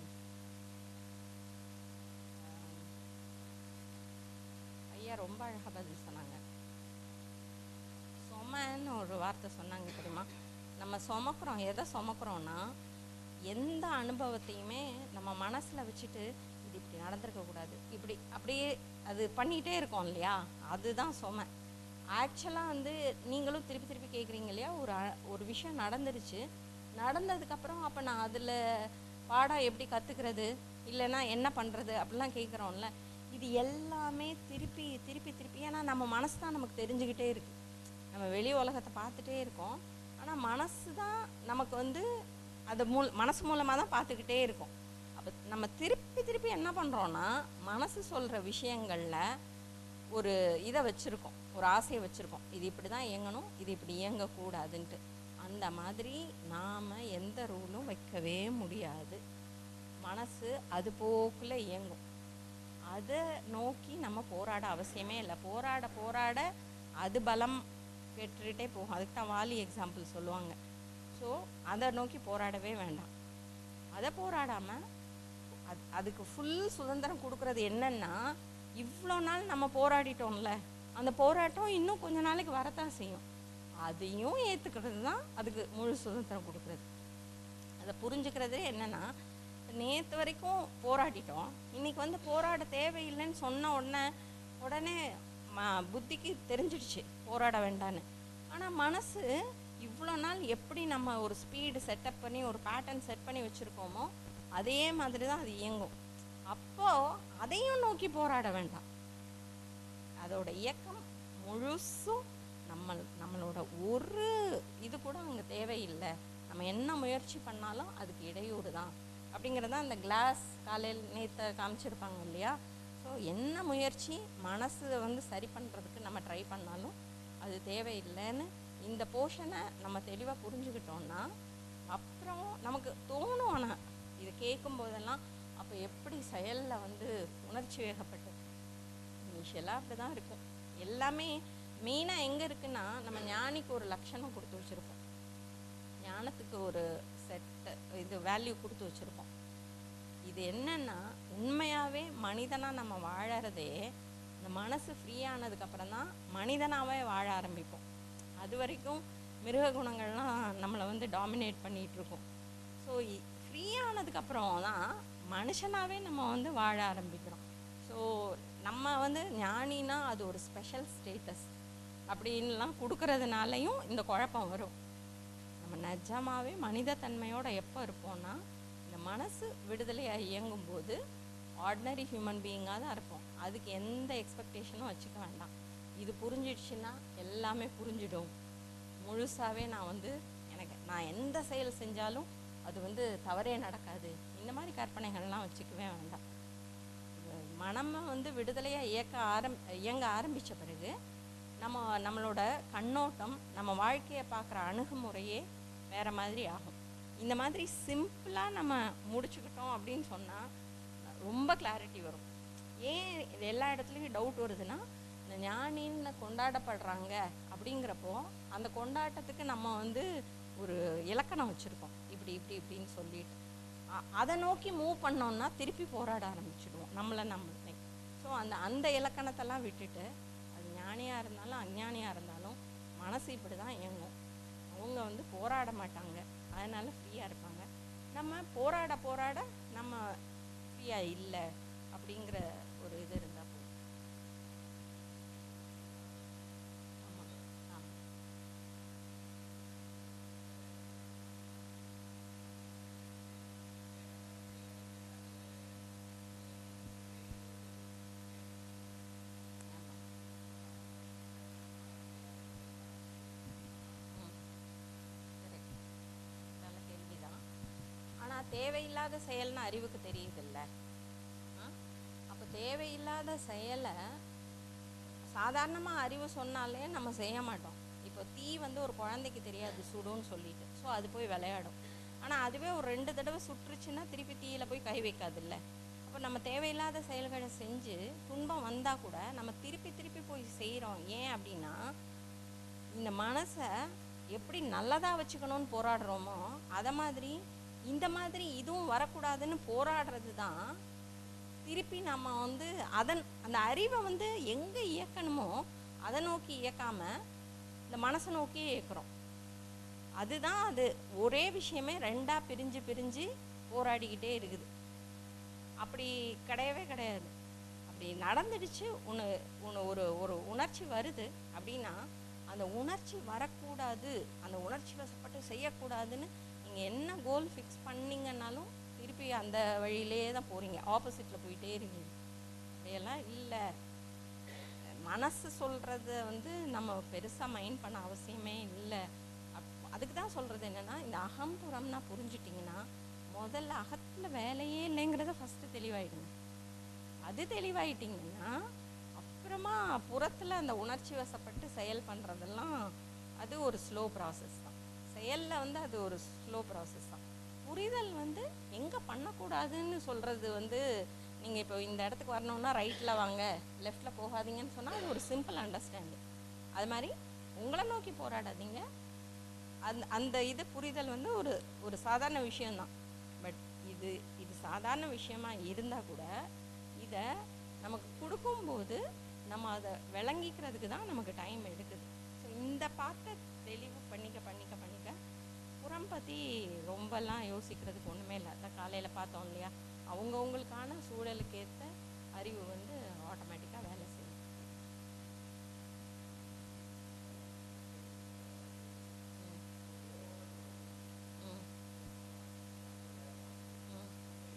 ஆம், ஐயா ரொம்ப அழகாக பதில் சொன்னாங்க சொமன்னு ஒரு வார்த்தை சொன்னாங்க தெரியுமா நம்ம சுமக்கிறோம் எதை சுமக்கிறோன்னா எந்த அனுபவத்தையுமே நம்ம மனசில் வச்சுட்டு இது இப்படி நடந்திருக்கக்கூடாது இப்படி அப்படியே அது பண்ணிகிட்டே இருக்கோம் இல்லையா அதுதான் சுமை ஆக்சுவலாக வந்து நீங்களும் திருப்பி திருப்பி கேட்குறீங்க இல்லையா ஒரு அ- ஒரு விஷயம் நடந்துருச்சு நடந்ததுக்கப்புறம் அப்போ நான் அதில் பாடம் எப்படி கற்றுக்கிறது இல்லைன்னா என்ன பண்ணுறது அப்படிலாம் கேட்குறோம்ல இது எல்லாமே திருப்பி திருப்பி திருப்பி ஏன்னா நம்ம மனசு தான் நமக்கு தெரிஞ்சுக்கிட்டே இருக்கு நம்ம வெளி உலகத்தை பார்த்துட்டே இருக்கோம் ஆனால் மனசு தான் நமக்கு வந்து அது மூல் மனசு மூலமாக தான் பார்த்துக்கிட்டே இருக்கோம் அப்போ நம்ம திருப்பி திருப்பி என்ன பண்ணுறோன்னா மனசு சொல்கிற விஷயங்களில் ஒரு இதை வச்சுருக்கோம் ஒரு ஆசையை வச்சுருக்கோம் இது இப்படி தான் இயங்கணும் இது இப்படி இயங்கக்கூடாதுன்ட்டு அந்த மாதிரி நாம் எந்த ரூலும் வைக்கவே முடியாது மனசு அது போக்கில் இயங்கும் அதை நோக்கி நம்ம போராட அவசியமே இல்லை போராட போராட அது பலம் பெற்றுட்டே போகும் அதுக்கு தான் வாலி எக்ஸாம்பிள் சொல்லுவாங்க ஸோ அதை நோக்கி போராடவே வேண்டாம் அதை போராடாமல் அது அதுக்கு ஃபுல் சுதந்திரம் கொடுக்கறது என்னன்னா இவ்வளோ நாள் நம்ம போராடிட்டோம்ல அந்த போராட்டம் இன்னும் கொஞ்ச நாளைக்கு வரத்தான் செய்யும் அதையும் ஏற்றுக்கிறது தான் அதுக்கு முழு சுதந்திரம் கொடுக்குறது அதை புரிஞ்சுக்கிறதே என்னன்னா நேற்று வரைக்கும் போராடிட்டோம் இன்னைக்கு வந்து போராட தேவையில்லைன்னு சொன்ன உடனே உடனே ம புத்திக்கு தெரிஞ்சிடுச்சு போராட வேண்டான்னு ஆனால் மனசு இவ்வளோ நாள் எப்படி நம்ம ஒரு ஸ்பீடு செட்டப் பண்ணி ஒரு பேட்டர்ன் செட் பண்ணி வச்சுருக்கோமோ அதே மாதிரி தான் அது இயங்கும் அப்போது அதையும் நோக்கி போராட வேண்டாம் அதோட இயக்கம் முழுசும் நம்ம நம்மளோட ஒரு இது கூட அங்கே தேவையில்லை நம்ம என்ன முயற்சி பண்ணாலும் அதுக்கு இடையூறு தான் அப்படிங்கிறது தான் அந்த கிளாஸ் காலையில் நேற்று காமிச்சிருப்பாங்க இல்லையா ஸோ என்ன முயற்சி மனசு வந்து சரி பண்ணுறதுக்கு நம்ம ட்ரை பண்ணாலும் அது தேவையில்லைன்னு இந்த போர்ஷனை நம்ம தெளிவாக புரிஞ்சுக்கிட்டோம்னா அப்புறம் நமக்கு தோணும் ஆனால் இதை கேட்கும் போதெல்லாம் அப்போ எப்படி செயலில் வந்து உணர்ச்சி வேகப்பட்டு இனிஷியலாக அப்படி தான் இருக்கும் எல்லாமே மெயினாக எங்கே இருக்குன்னா நம்ம ஞானிக்கு ஒரு லட்சணம் கொடுத்து வச்சுருப்போம் ஞானத்துக்கு ஒரு செட் இது வேல்யூ கொடுத்து வச்சுருப்போம் இது என்னன்னா உண்மையாகவே மனிதனாக நம்ம வாழறதே இந்த மனசு ஃப்ரீ ஆனதுக்கப்புறம் தான் மனிதனாகவே வாழ ஆரம்பிப்போம் அது வரைக்கும் மிருக குணங்கள்லாம் நம்மளை வந்து டாமினேட் பண்ணிகிட்டு இருக்கும் ஸோ ஃப்ரீ ஆனதுக்கப்புறம் தான் மனுஷனாகவே நம்ம வந்து வாழ ஆரம்பிக்கிறோம் ஸோ நம்ம வந்து ஞானினா அது ஒரு ஸ்பெஷல் ஸ்டேட்டஸ் அப்படின்லாம் கொடுக்கறதுனாலையும் இந்த குழப்பம் வரும் நம்ம நிஜமாவே மனிதத்தன்மையோட எப்போ இருப்போம்னா இந்த மனசு விடுதலையாக இயங்கும்போது ஆர்டினரி ஹியூமன் பீயிங்காக தான் இருப்போம் அதுக்கு எந்த எக்ஸ்பெக்டேஷனும் வச்சுக்க வேண்டாம் இது புரிஞ்சிடுச்சுன்னா எல்லாமே புரிஞ்சிடும் முழுசாகவே நான் வந்து எனக்கு நான் எந்த செயல் செஞ்சாலும் அது வந்து தவறே நடக்காது இந்த மாதிரி கற்பனைகள்லாம் வச்சுக்கவே வேண்டாம் இது மனமை வந்து விடுதலையாக இயக்க ஆரம் இயங்க ஆரம்பித்த பிறகு நம்ம நம்மளோட கண்ணோட்டம் நம்ம வாழ்க்கையை பார்க்குற அணுகுமுறையே வேறு மாதிரி ஆகும் இந்த மாதிரி சிம்பிளாக நம்ம முடிச்சுக்கிட்டோம் அப்படின்னு சொன்னால் ரொம்ப கிளாரிட்டி வரும் ஏன் இது எல்லா இடத்துலையும் டவுட் வருதுன்னா இந்த ஞானின்னு கொண்டாடப்படுறாங்க அப்படிங்கிறப்போ அந்த கொண்டாட்டத்துக்கு நம்ம வந்து ஒரு இலக்கணம் வச்சுருக்கோம் இப்படி இப்படி இப்படின்னு சொல்லிட்டு அ- அதை நோக்கி மூவ் பண்ணோம்னா திருப்பி போராட ஆரம்பிச்சிடுவோம் நம்மளை நம்மளே ஸோ அந்த அந்த இலக்கணத்தெல்லாம் விட்டுட்டு அது ஞானியாக இருந்தாலும் அஞ்ஞானியாக இருந்தாலும் மனசு இப்படி தான் இயங்கும் அவங்க வந்து போராட மாட்டாங்க அதனால ஃப்ரீயாக இருப்பாங்க நம்ம போராட போராட நம்ம ஃப்ரீயாக இல்லை அப்படிங்கிற ஒரு இது இருந்தால் போதும் ஆமாம் ஆமாம் ஆமாம் ம் கரெக்ட் நல்ல கேள்விதான் ஆனால் தேவையில்லாத செயல்னு அறிவுக்கு தெரியுதுல்ல அப்போ தேவையில்லாத செயலை சாதாரணமாக அறிவு சொன்னாலே நம்ம செய்ய மாட்டோம் இப்போ தீ வந்து ஒரு குழந்தைக்கு தெரியாது சுடுன்னு சொல்லிட்டு ஸோ அது போய் விளையாடும் ஆனால் அதுவே ஒரு ரெண்டு தடவை சுட்டுருச்சுன்னா திருப்பி தீயில போய் கை வைக்காதுல்ல அப்போ நம்ம தேவையில்லாத செயல்களை செஞ்சு துன்பம் வந்தால் கூட நம்ம திருப்பி திருப்பி போய் செய்கிறோம் ஏன் அப்படின்னா இந்த மனசை எப்படி நல்லதாக வச்சுக்கணும்னு போராடுறோமோ அதை மாதிரி இந்த மாதிரி இதுவும் வரக்கூடாதுன்னு போராடுறது தான் திருப்பி நம்ம வந்து அதன் அந்த அறிவை வந்து எங்கே இயக்கணுமோ அதை நோக்கி இயக்காம இந்த மனசை நோக்கி இயக்குறோம் அதுதான் அது ஒரே விஷயமே ரெண்டாக பிரிஞ்சு பிரிஞ்சு போராடிக்கிட்டே இருக்குது அப்படி கிடையவே கிடையாது அப்படி நடந்துடுச்சு ஒன்று ஒன்று ஒரு ஒரு உணர்ச்சி வருது அப்படின்னா அந்த உணர்ச்சி வரக்கூடாது அந்த உணர்ச்சி வசப்பட்டு செய்யக்கூடாதுன்னு நீங்கள் என்ன கோல் ஃபிக்ஸ் பண்ணீங்கன்னாலும் திருப்பி அந்த வழியிலே தான் போகிறீங்க ஆப்போசிட்டில் போயிட்டே இருக்கீங்க அப்படியெல்லாம் இல்லை மனசு சொல்கிறத வந்து நம்ம பெருசாக மைண்ட் பண்ண அவசியமே இல்லை அப் அதுக்கு தான் சொல்கிறது என்னென்னா இந்த அகம்புறம்னா புரிஞ்சிட்டிங்கன்னா முதல்ல அகத்தில் வேலையே இல்லைங்கிறத ஃபஸ்ட்டு தெளிவாயிடுங்க அது தெளிவாயிட்டிங்கன்னா அப்புறமா புறத்தில் அந்த உணர்ச்சி வசப்பட்டு செயல் பண்ணுறதெல்லாம் அது ஒரு ஸ்லோ ப்ராசஸ் தான் செயலில் வந்து அது ஒரு ஸ்லோ ப்ராசஸ் தான் புரிதல் வந்து எங்கே பண்ணக்கூடாதுன்னு சொல்கிறது வந்து நீங்கள் இப்போ இந்த இடத்துக்கு வரணும்னா ரைட்டில் வாங்க லெஃப்டில் போகாதீங்கன்னு சொன்னால் அது ஒரு சிம்பிள் அண்டர்ஸ்டாண்டிங் அது மாதிரி உங்களை நோக்கி போராடாதீங்க அந்த அந்த இது புரிதல் வந்து ஒரு ஒரு சாதாரண விஷயம்தான் பட் இது இது சாதாரண விஷயமா இருந்தால் கூட இதை நமக்கு கொடுக்கும்போது நம்ம அதை விளங்கிக்கிறதுக்கு தான் நமக்கு டைம் எடுக்குது ஸோ இந்த பார்த்த தெளிவு பண்ணிக்க பண்ணிக்க பண்ணிக்க புறம் பற்றி ரொம்பலாம் யோசிக்கிறதுக்கு ஒன்றுமே இல்லை அதான் காலையில் பார்த்தோம் இல்லையா அவங்கவுங்களுக்கான சூழலுக்கு ஏற்ற அறிவு வந்து ஆட்டோமேட்டிக்காக வேலை செய்யும் ம். ம். ம்.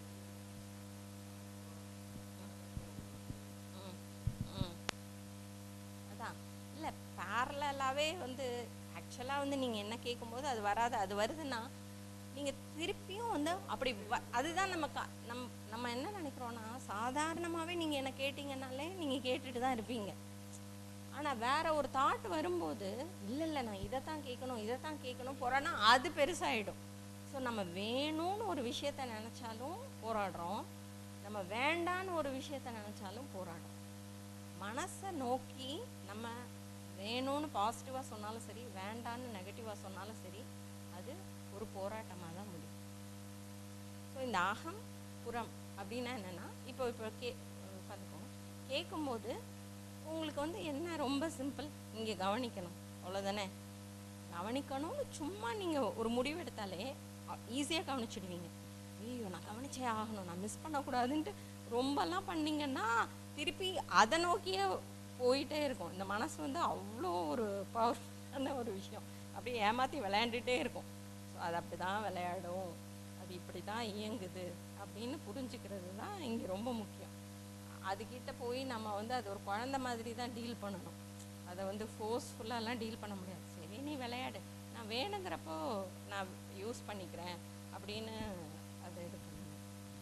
ம். ம். அதான் இல்லை பேரலாகவே வந்து ஆக்சுவலாக வந்து நீங்கள் என்ன கேட்கும்போது அது வராது அது வருதுன்னா நீங்கள் திருப்பியும் வந்து அப்படி வ அதுதான் நம்ம கா நம் நம்ம என்ன நினைக்கிறோன்னா சாதாரணமாகவே நீங்கள் என்ன கேட்டிங்கனாலே நீங்கள் கேட்டுட்டு தான் இருப்பீங்க ஆனால் வேற ஒரு தாட் வரும்போது இல்லை இல்லை நான் இதை தான் கேட்கணும் இதை தான் கேட்கணும் போகிறேன்னா அது பெருசாகிடும் ஸோ நம்ம வேணும்னு ஒரு விஷயத்த நினச்சாலும் போராடுறோம் நம்ம வேண்டான்னு ஒரு விஷயத்த நினச்சாலும் போராடுறோம் மனசை நோக்கி நம்ம வேணும்னு பாசிட்டிவாக சொன்னாலும் சரி வேண்டான்னு நெகட்டிவாக சொன்னாலும் சரி அது ஒரு போராட்டமாக தான் முடியும் ஸோ இந்த அகம் புறம் அப்படின்னா என்னென்னா இப்போ இப்போ கே உட்காந்துக்கோங்க கேட்கும்போது உங்களுக்கு வந்து என்ன ரொம்ப சிம்பிள் நீங்கள் கவனிக்கணும் அவ்வளோதானே கவனிக்கணும்னு சும்மா நீங்கள் ஒரு முடிவு எடுத்தாலே ஈஸியாக கவனிச்சிடுவீங்க ஐயோ நான் கவனிச்சே ஆகணும் நான் மிஸ் பண்ணக்கூடாதுன்ட்டு ரொம்பலாம் பண்ணீங்கன்னா திருப்பி அதை நோக்கியே போயிட்டே இருக்கும் இந்த மனசு வந்து அவ்வளோ ஒரு பவர்ஃபுல்லான ஒரு விஷயம் அப்படியே ஏமாற்றி விளையாண்டுட்டே இருக்கும் ஸோ அது அப்படி தான் விளையாடும் அது இப்படி தான் இயங்குது அப்படின்னு புரிஞ்சுக்கிறது தான் இங்கே ரொம்ப முக்கியம் அதுக்கிட்ட போய் நம்ம வந்து அது ஒரு குழந்த மாதிரி தான் டீல் பண்ணணும் அதை வந்து ஃபோர்ஸ்ஃபுல்லாலாம் டீல் பண்ண முடியாது சரி நீ விளையாடு நான் வேணுங்கிறப்போ நான் யூஸ் பண்ணிக்கிறேன் அப்படின்னு அதை இது பண்ணணும்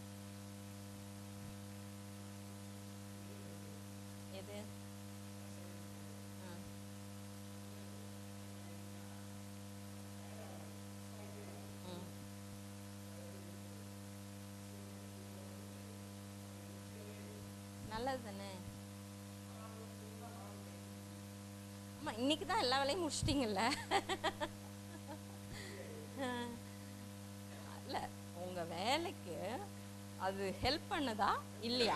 எது ஆ ம் நல்லது தானே ஆமாம் இன்னைக்கு தான் எல்லா வேலையும் முடிச்சிட்டிங்கல்ல இல்லை உங்கள் வேலைக்கு அது ஹெல்ப் பண்ணுதா இல்லையா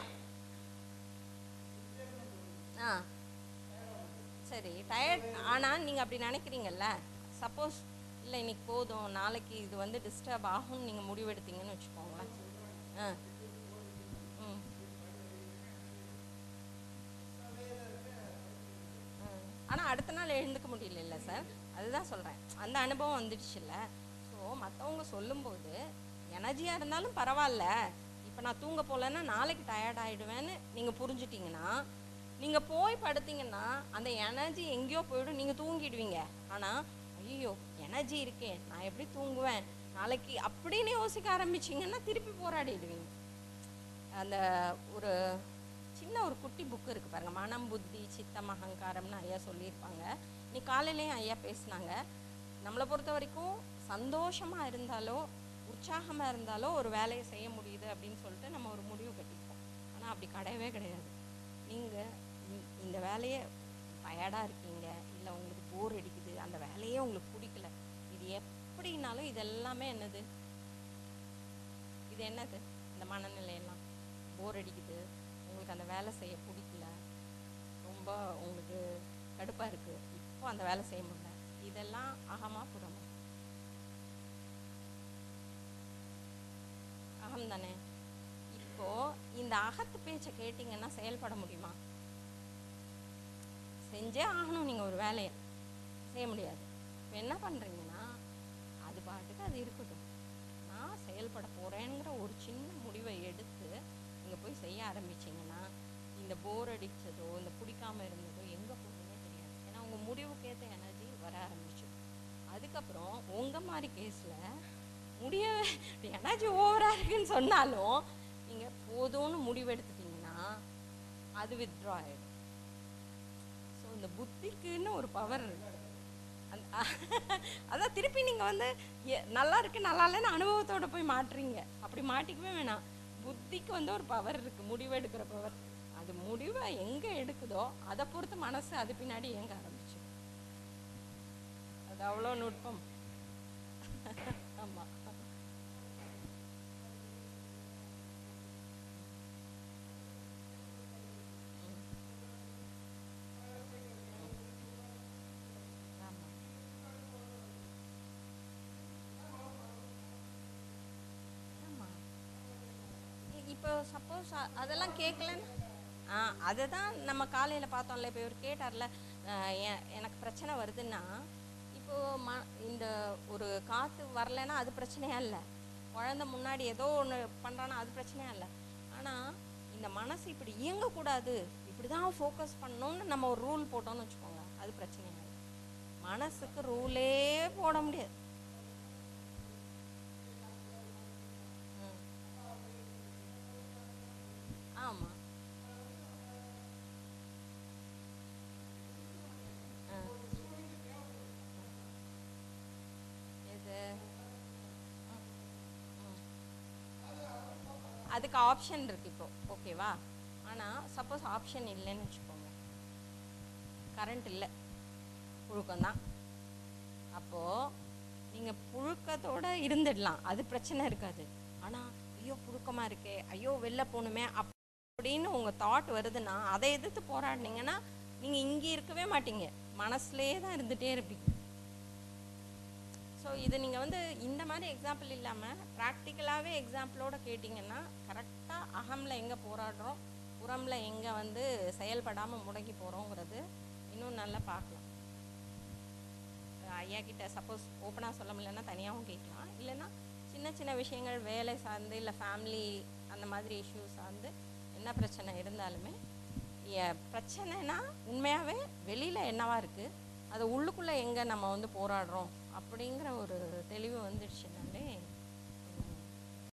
ஆ சரி டயர்ட் ஆனால் நீங்கள் அப்படி நினைக்கிறீங்கல்ல சப்போஸ் இல்லை இன்னைக்கு போதும் நாளைக்கு இது வந்து டிஸ்டர்ப் ஆகும்னு நீங்கள் முடிவெடுத்தீங்கன்னு வச்சுக்கோங்களேன் ஆ ம் ஆனால் அடுத்த நாள் எழுந்துக்க முடியல சார் அதுதான் சொல்கிறேன் அந்த அனுபவம் வந்துடுச்சுல்ல ஸோ மற்றவங்க சொல்லும்போது எனர்ஜியாக இருந்தாலும் பரவாயில்ல இப்போ நான் தூங்க போகலன்னா நாளைக்கு டயர்ட் ஆகிடுவேன்னு நீங்கள் புரிஞ்சுட்டீங்கன்னா நீங்கள் போய் படுத்தீங்கன்னா அந்த எனர்ஜி எங்கேயோ போயிடும் நீங்கள் தூங்கிடுவீங்க ஆனால் ஐயோ எனர்ஜி இருக்கே நான் எப்படி தூங்குவேன் நாளைக்கு அப்படின்னு யோசிக்க ஆரம்பிச்சிங்கன்னா திருப்பி போராடிடுவீங்க அந்த ஒரு சின்ன ஒரு குட்டி புக்கு இருக்குது பாருங்க மனம் புத்தி சித்தம் அகங்காரம்னு ஐயா சொல்லியிருப்பாங்க நீ காலையிலேயும் ஐயா பேசுனாங்க நம்மளை பொறுத்த வரைக்கும் சந்தோஷமாக இருந்தாலோ உற்சாகமாக இருந்தாலோ ஒரு வேலையை செய்ய முடியுது அப்படின்னு சொல்லிட்டு நம்ம ஒரு முடிவு கட்டிப்போம் ஆனால் அப்படி கிடையவே கிடையாது நீங்கள் இந்த வேலையை டயர்டாக இருக்கீங்க இல்லை உங்களுக்கு போர் அடிக்குது அந்த வேலையே உங்களுக்கு பிடிக்கல இது எப்படினாலும் இது எல்லாமே என்னது இது என்னது இந்த மனநிலையெல்லாம் போர் அடிக்குது உங்களுக்கு அந்த வேலை செய்ய பிடிக்கல ரொம்ப உங்களுக்கு கடுப்பாக இருக்குது இப்போ அந்த வேலை செய்ய முடியல இதெல்லாம் அகமா புறமா அகம் தானே இப்போ இந்த அகத்து பேச்சை கேட்டிங்கன்னா செயல்பட முடியுமா செஞ்சே ஆகணும் நீங்கள் ஒரு வேலையை செய்ய முடியாது இப்போ என்ன பண்ணுறீங்கன்னா அது பாட்டுக்கு அது இருக்கட்டும் நான் செயல்பட போகிறேங்கிற ஒரு சின்ன முடிவை எடுத்து நீங்கள் போய் செய்ய ஆரம்பிச்சிங்கன்னா இந்த போர் அடித்ததோ இந்த பிடிக்காம இருந்ததோ எங்கே போகுதுன்னே தெரியாது ஏன்னா உங்கள் முடிவுக்கு ஏற்ற எனர்ஜி வர ஆரம்பிச்சிடும் அதுக்கப்புறம் உங்கள் மாதிரி கேஸில் முடிய எனர்ஜி ஓவராக இருக்குன்னு சொன்னாலும் நீங்கள் போதும்னு முடிவெடுத்துட்டீங்கன்னா அது வித்ட்ரா ஆகிடும் ஸோ இந்த புத்திக்குன்னு ஒரு பவர் இருக்கு அந்த அதான் திருப்பி நீங்கள் வந்து எ- நல்லா இருக்கு நல்லா இல்லைன்னு அனுபவத்தோட போய் மாட்டுறீங்க அப்படி மாட்டிக்கவே வேணாம் புத்திக்கு வந்து ஒரு பவர் இருக்கு முடிவெடுக்கிற பவர் அது முடிவை எங்கே எடுக்குதோ அதை பொறுத்து மனசு அது பின்னாடி இயங்க ஆரம்பிச்சு அது அவ்வளோ நுட்பம் ஆமாம் ஆமாம் ஆமா. இ- இப்போ சப்போஸ் அதெல்லாம் கேட்கலன்னு ஆ அதை தான் நம்ம காலையில் பார்த்தோம்ல இப்போ இவர் கேட்டார்ல அஹ், எ- எனக்கு பிரச்சனை வருதுன்னா இப்போ ம இந்த ஒரு காற்று வரலைன்னா அது பிரச்சனையா இல்லை குழந்தை முன்னாடி ஏதோ ஒன்று பண்ணுறான்னா அது பிரச்சனையா இல்லை ஆனால் இந்த மனசு இப்படி இயங்கக்கூடாது இப்படி தான் ஃபோக்கஸ் பண்ணணும்னு நம்ம ஒரு ரூல் போட்டோம்னு வச்சுக்கோங்க அது பிரச்சனையா இல்லை மனசுக்கு ரூலே போட முடியாது ம். ஆமா ஆ. எது ம், ம். அதுக்கு ஆப்ஷன் இருக்கு இப்போ ஓகேவா ஆனால் சப்போஸ் ஆப்ஷன் இல்லைன்னு வச்சுக்கோங்க கரண்ட் இல்லை புழுக்கம்தான் அப்போது நீங்கள் புழுக்கத்தோட இருந்துடலாம் அது பிரச்சனை இருக்காது ஆனால் ஐயோ புழுக்கமாக இருக்கே ஐயோ வெளில போகணுமே அப்படின்னு உங்கள் தாட் வருதுன்னா அதை எதிர்த்து போராடினீங்கன்னா நீங்கள் இங்கே இருக்கவே மாட்டீங்க மனசுலேயே தான் இருந்துகிட்டே இருப்பீங்க ஸோ ஸோ இது நீங்கள் வந்து இந்த மாதிரி எக்ஸாம்பிள் இல்லாமல் ப்ராக்டிக்கலாகவே எக்ஸாம்பிளோட கேட்டிங்கன்னா கரெக்டாக அகமில் எங்கே போராடுறோம் புறமில் எங்கே வந்து செயல்படாமல் முடங்கி போகிறோங்கிறது இன்னும் நல்லா பார்க்கலாம் அஹ் ஐயா கிட்ட சப்போஸ் ஓப்பனாக சொல்ல முடியலன்னா தனியாகவும் கேட்கலாம் இல்லைன்னா சின்ன சின்ன விஷயங்கள் வேலை சார்ந்து இல்லை ஃபேமிலி அந்த மாதிரி இஷ்யூஸ் சார்ந்து என்ன பிரச்சனை இருந்தாலுமே எ- பிரச்சனைனா உண்மையாகவே வெளியில் என்னவா இருக்குது அது உள்ளுக்குள்ளே எங்கே நம்ம வந்து போராடுறோம் அப்படிங்கிற ஒரு தெளிவு வந்துடுச்சுன்னா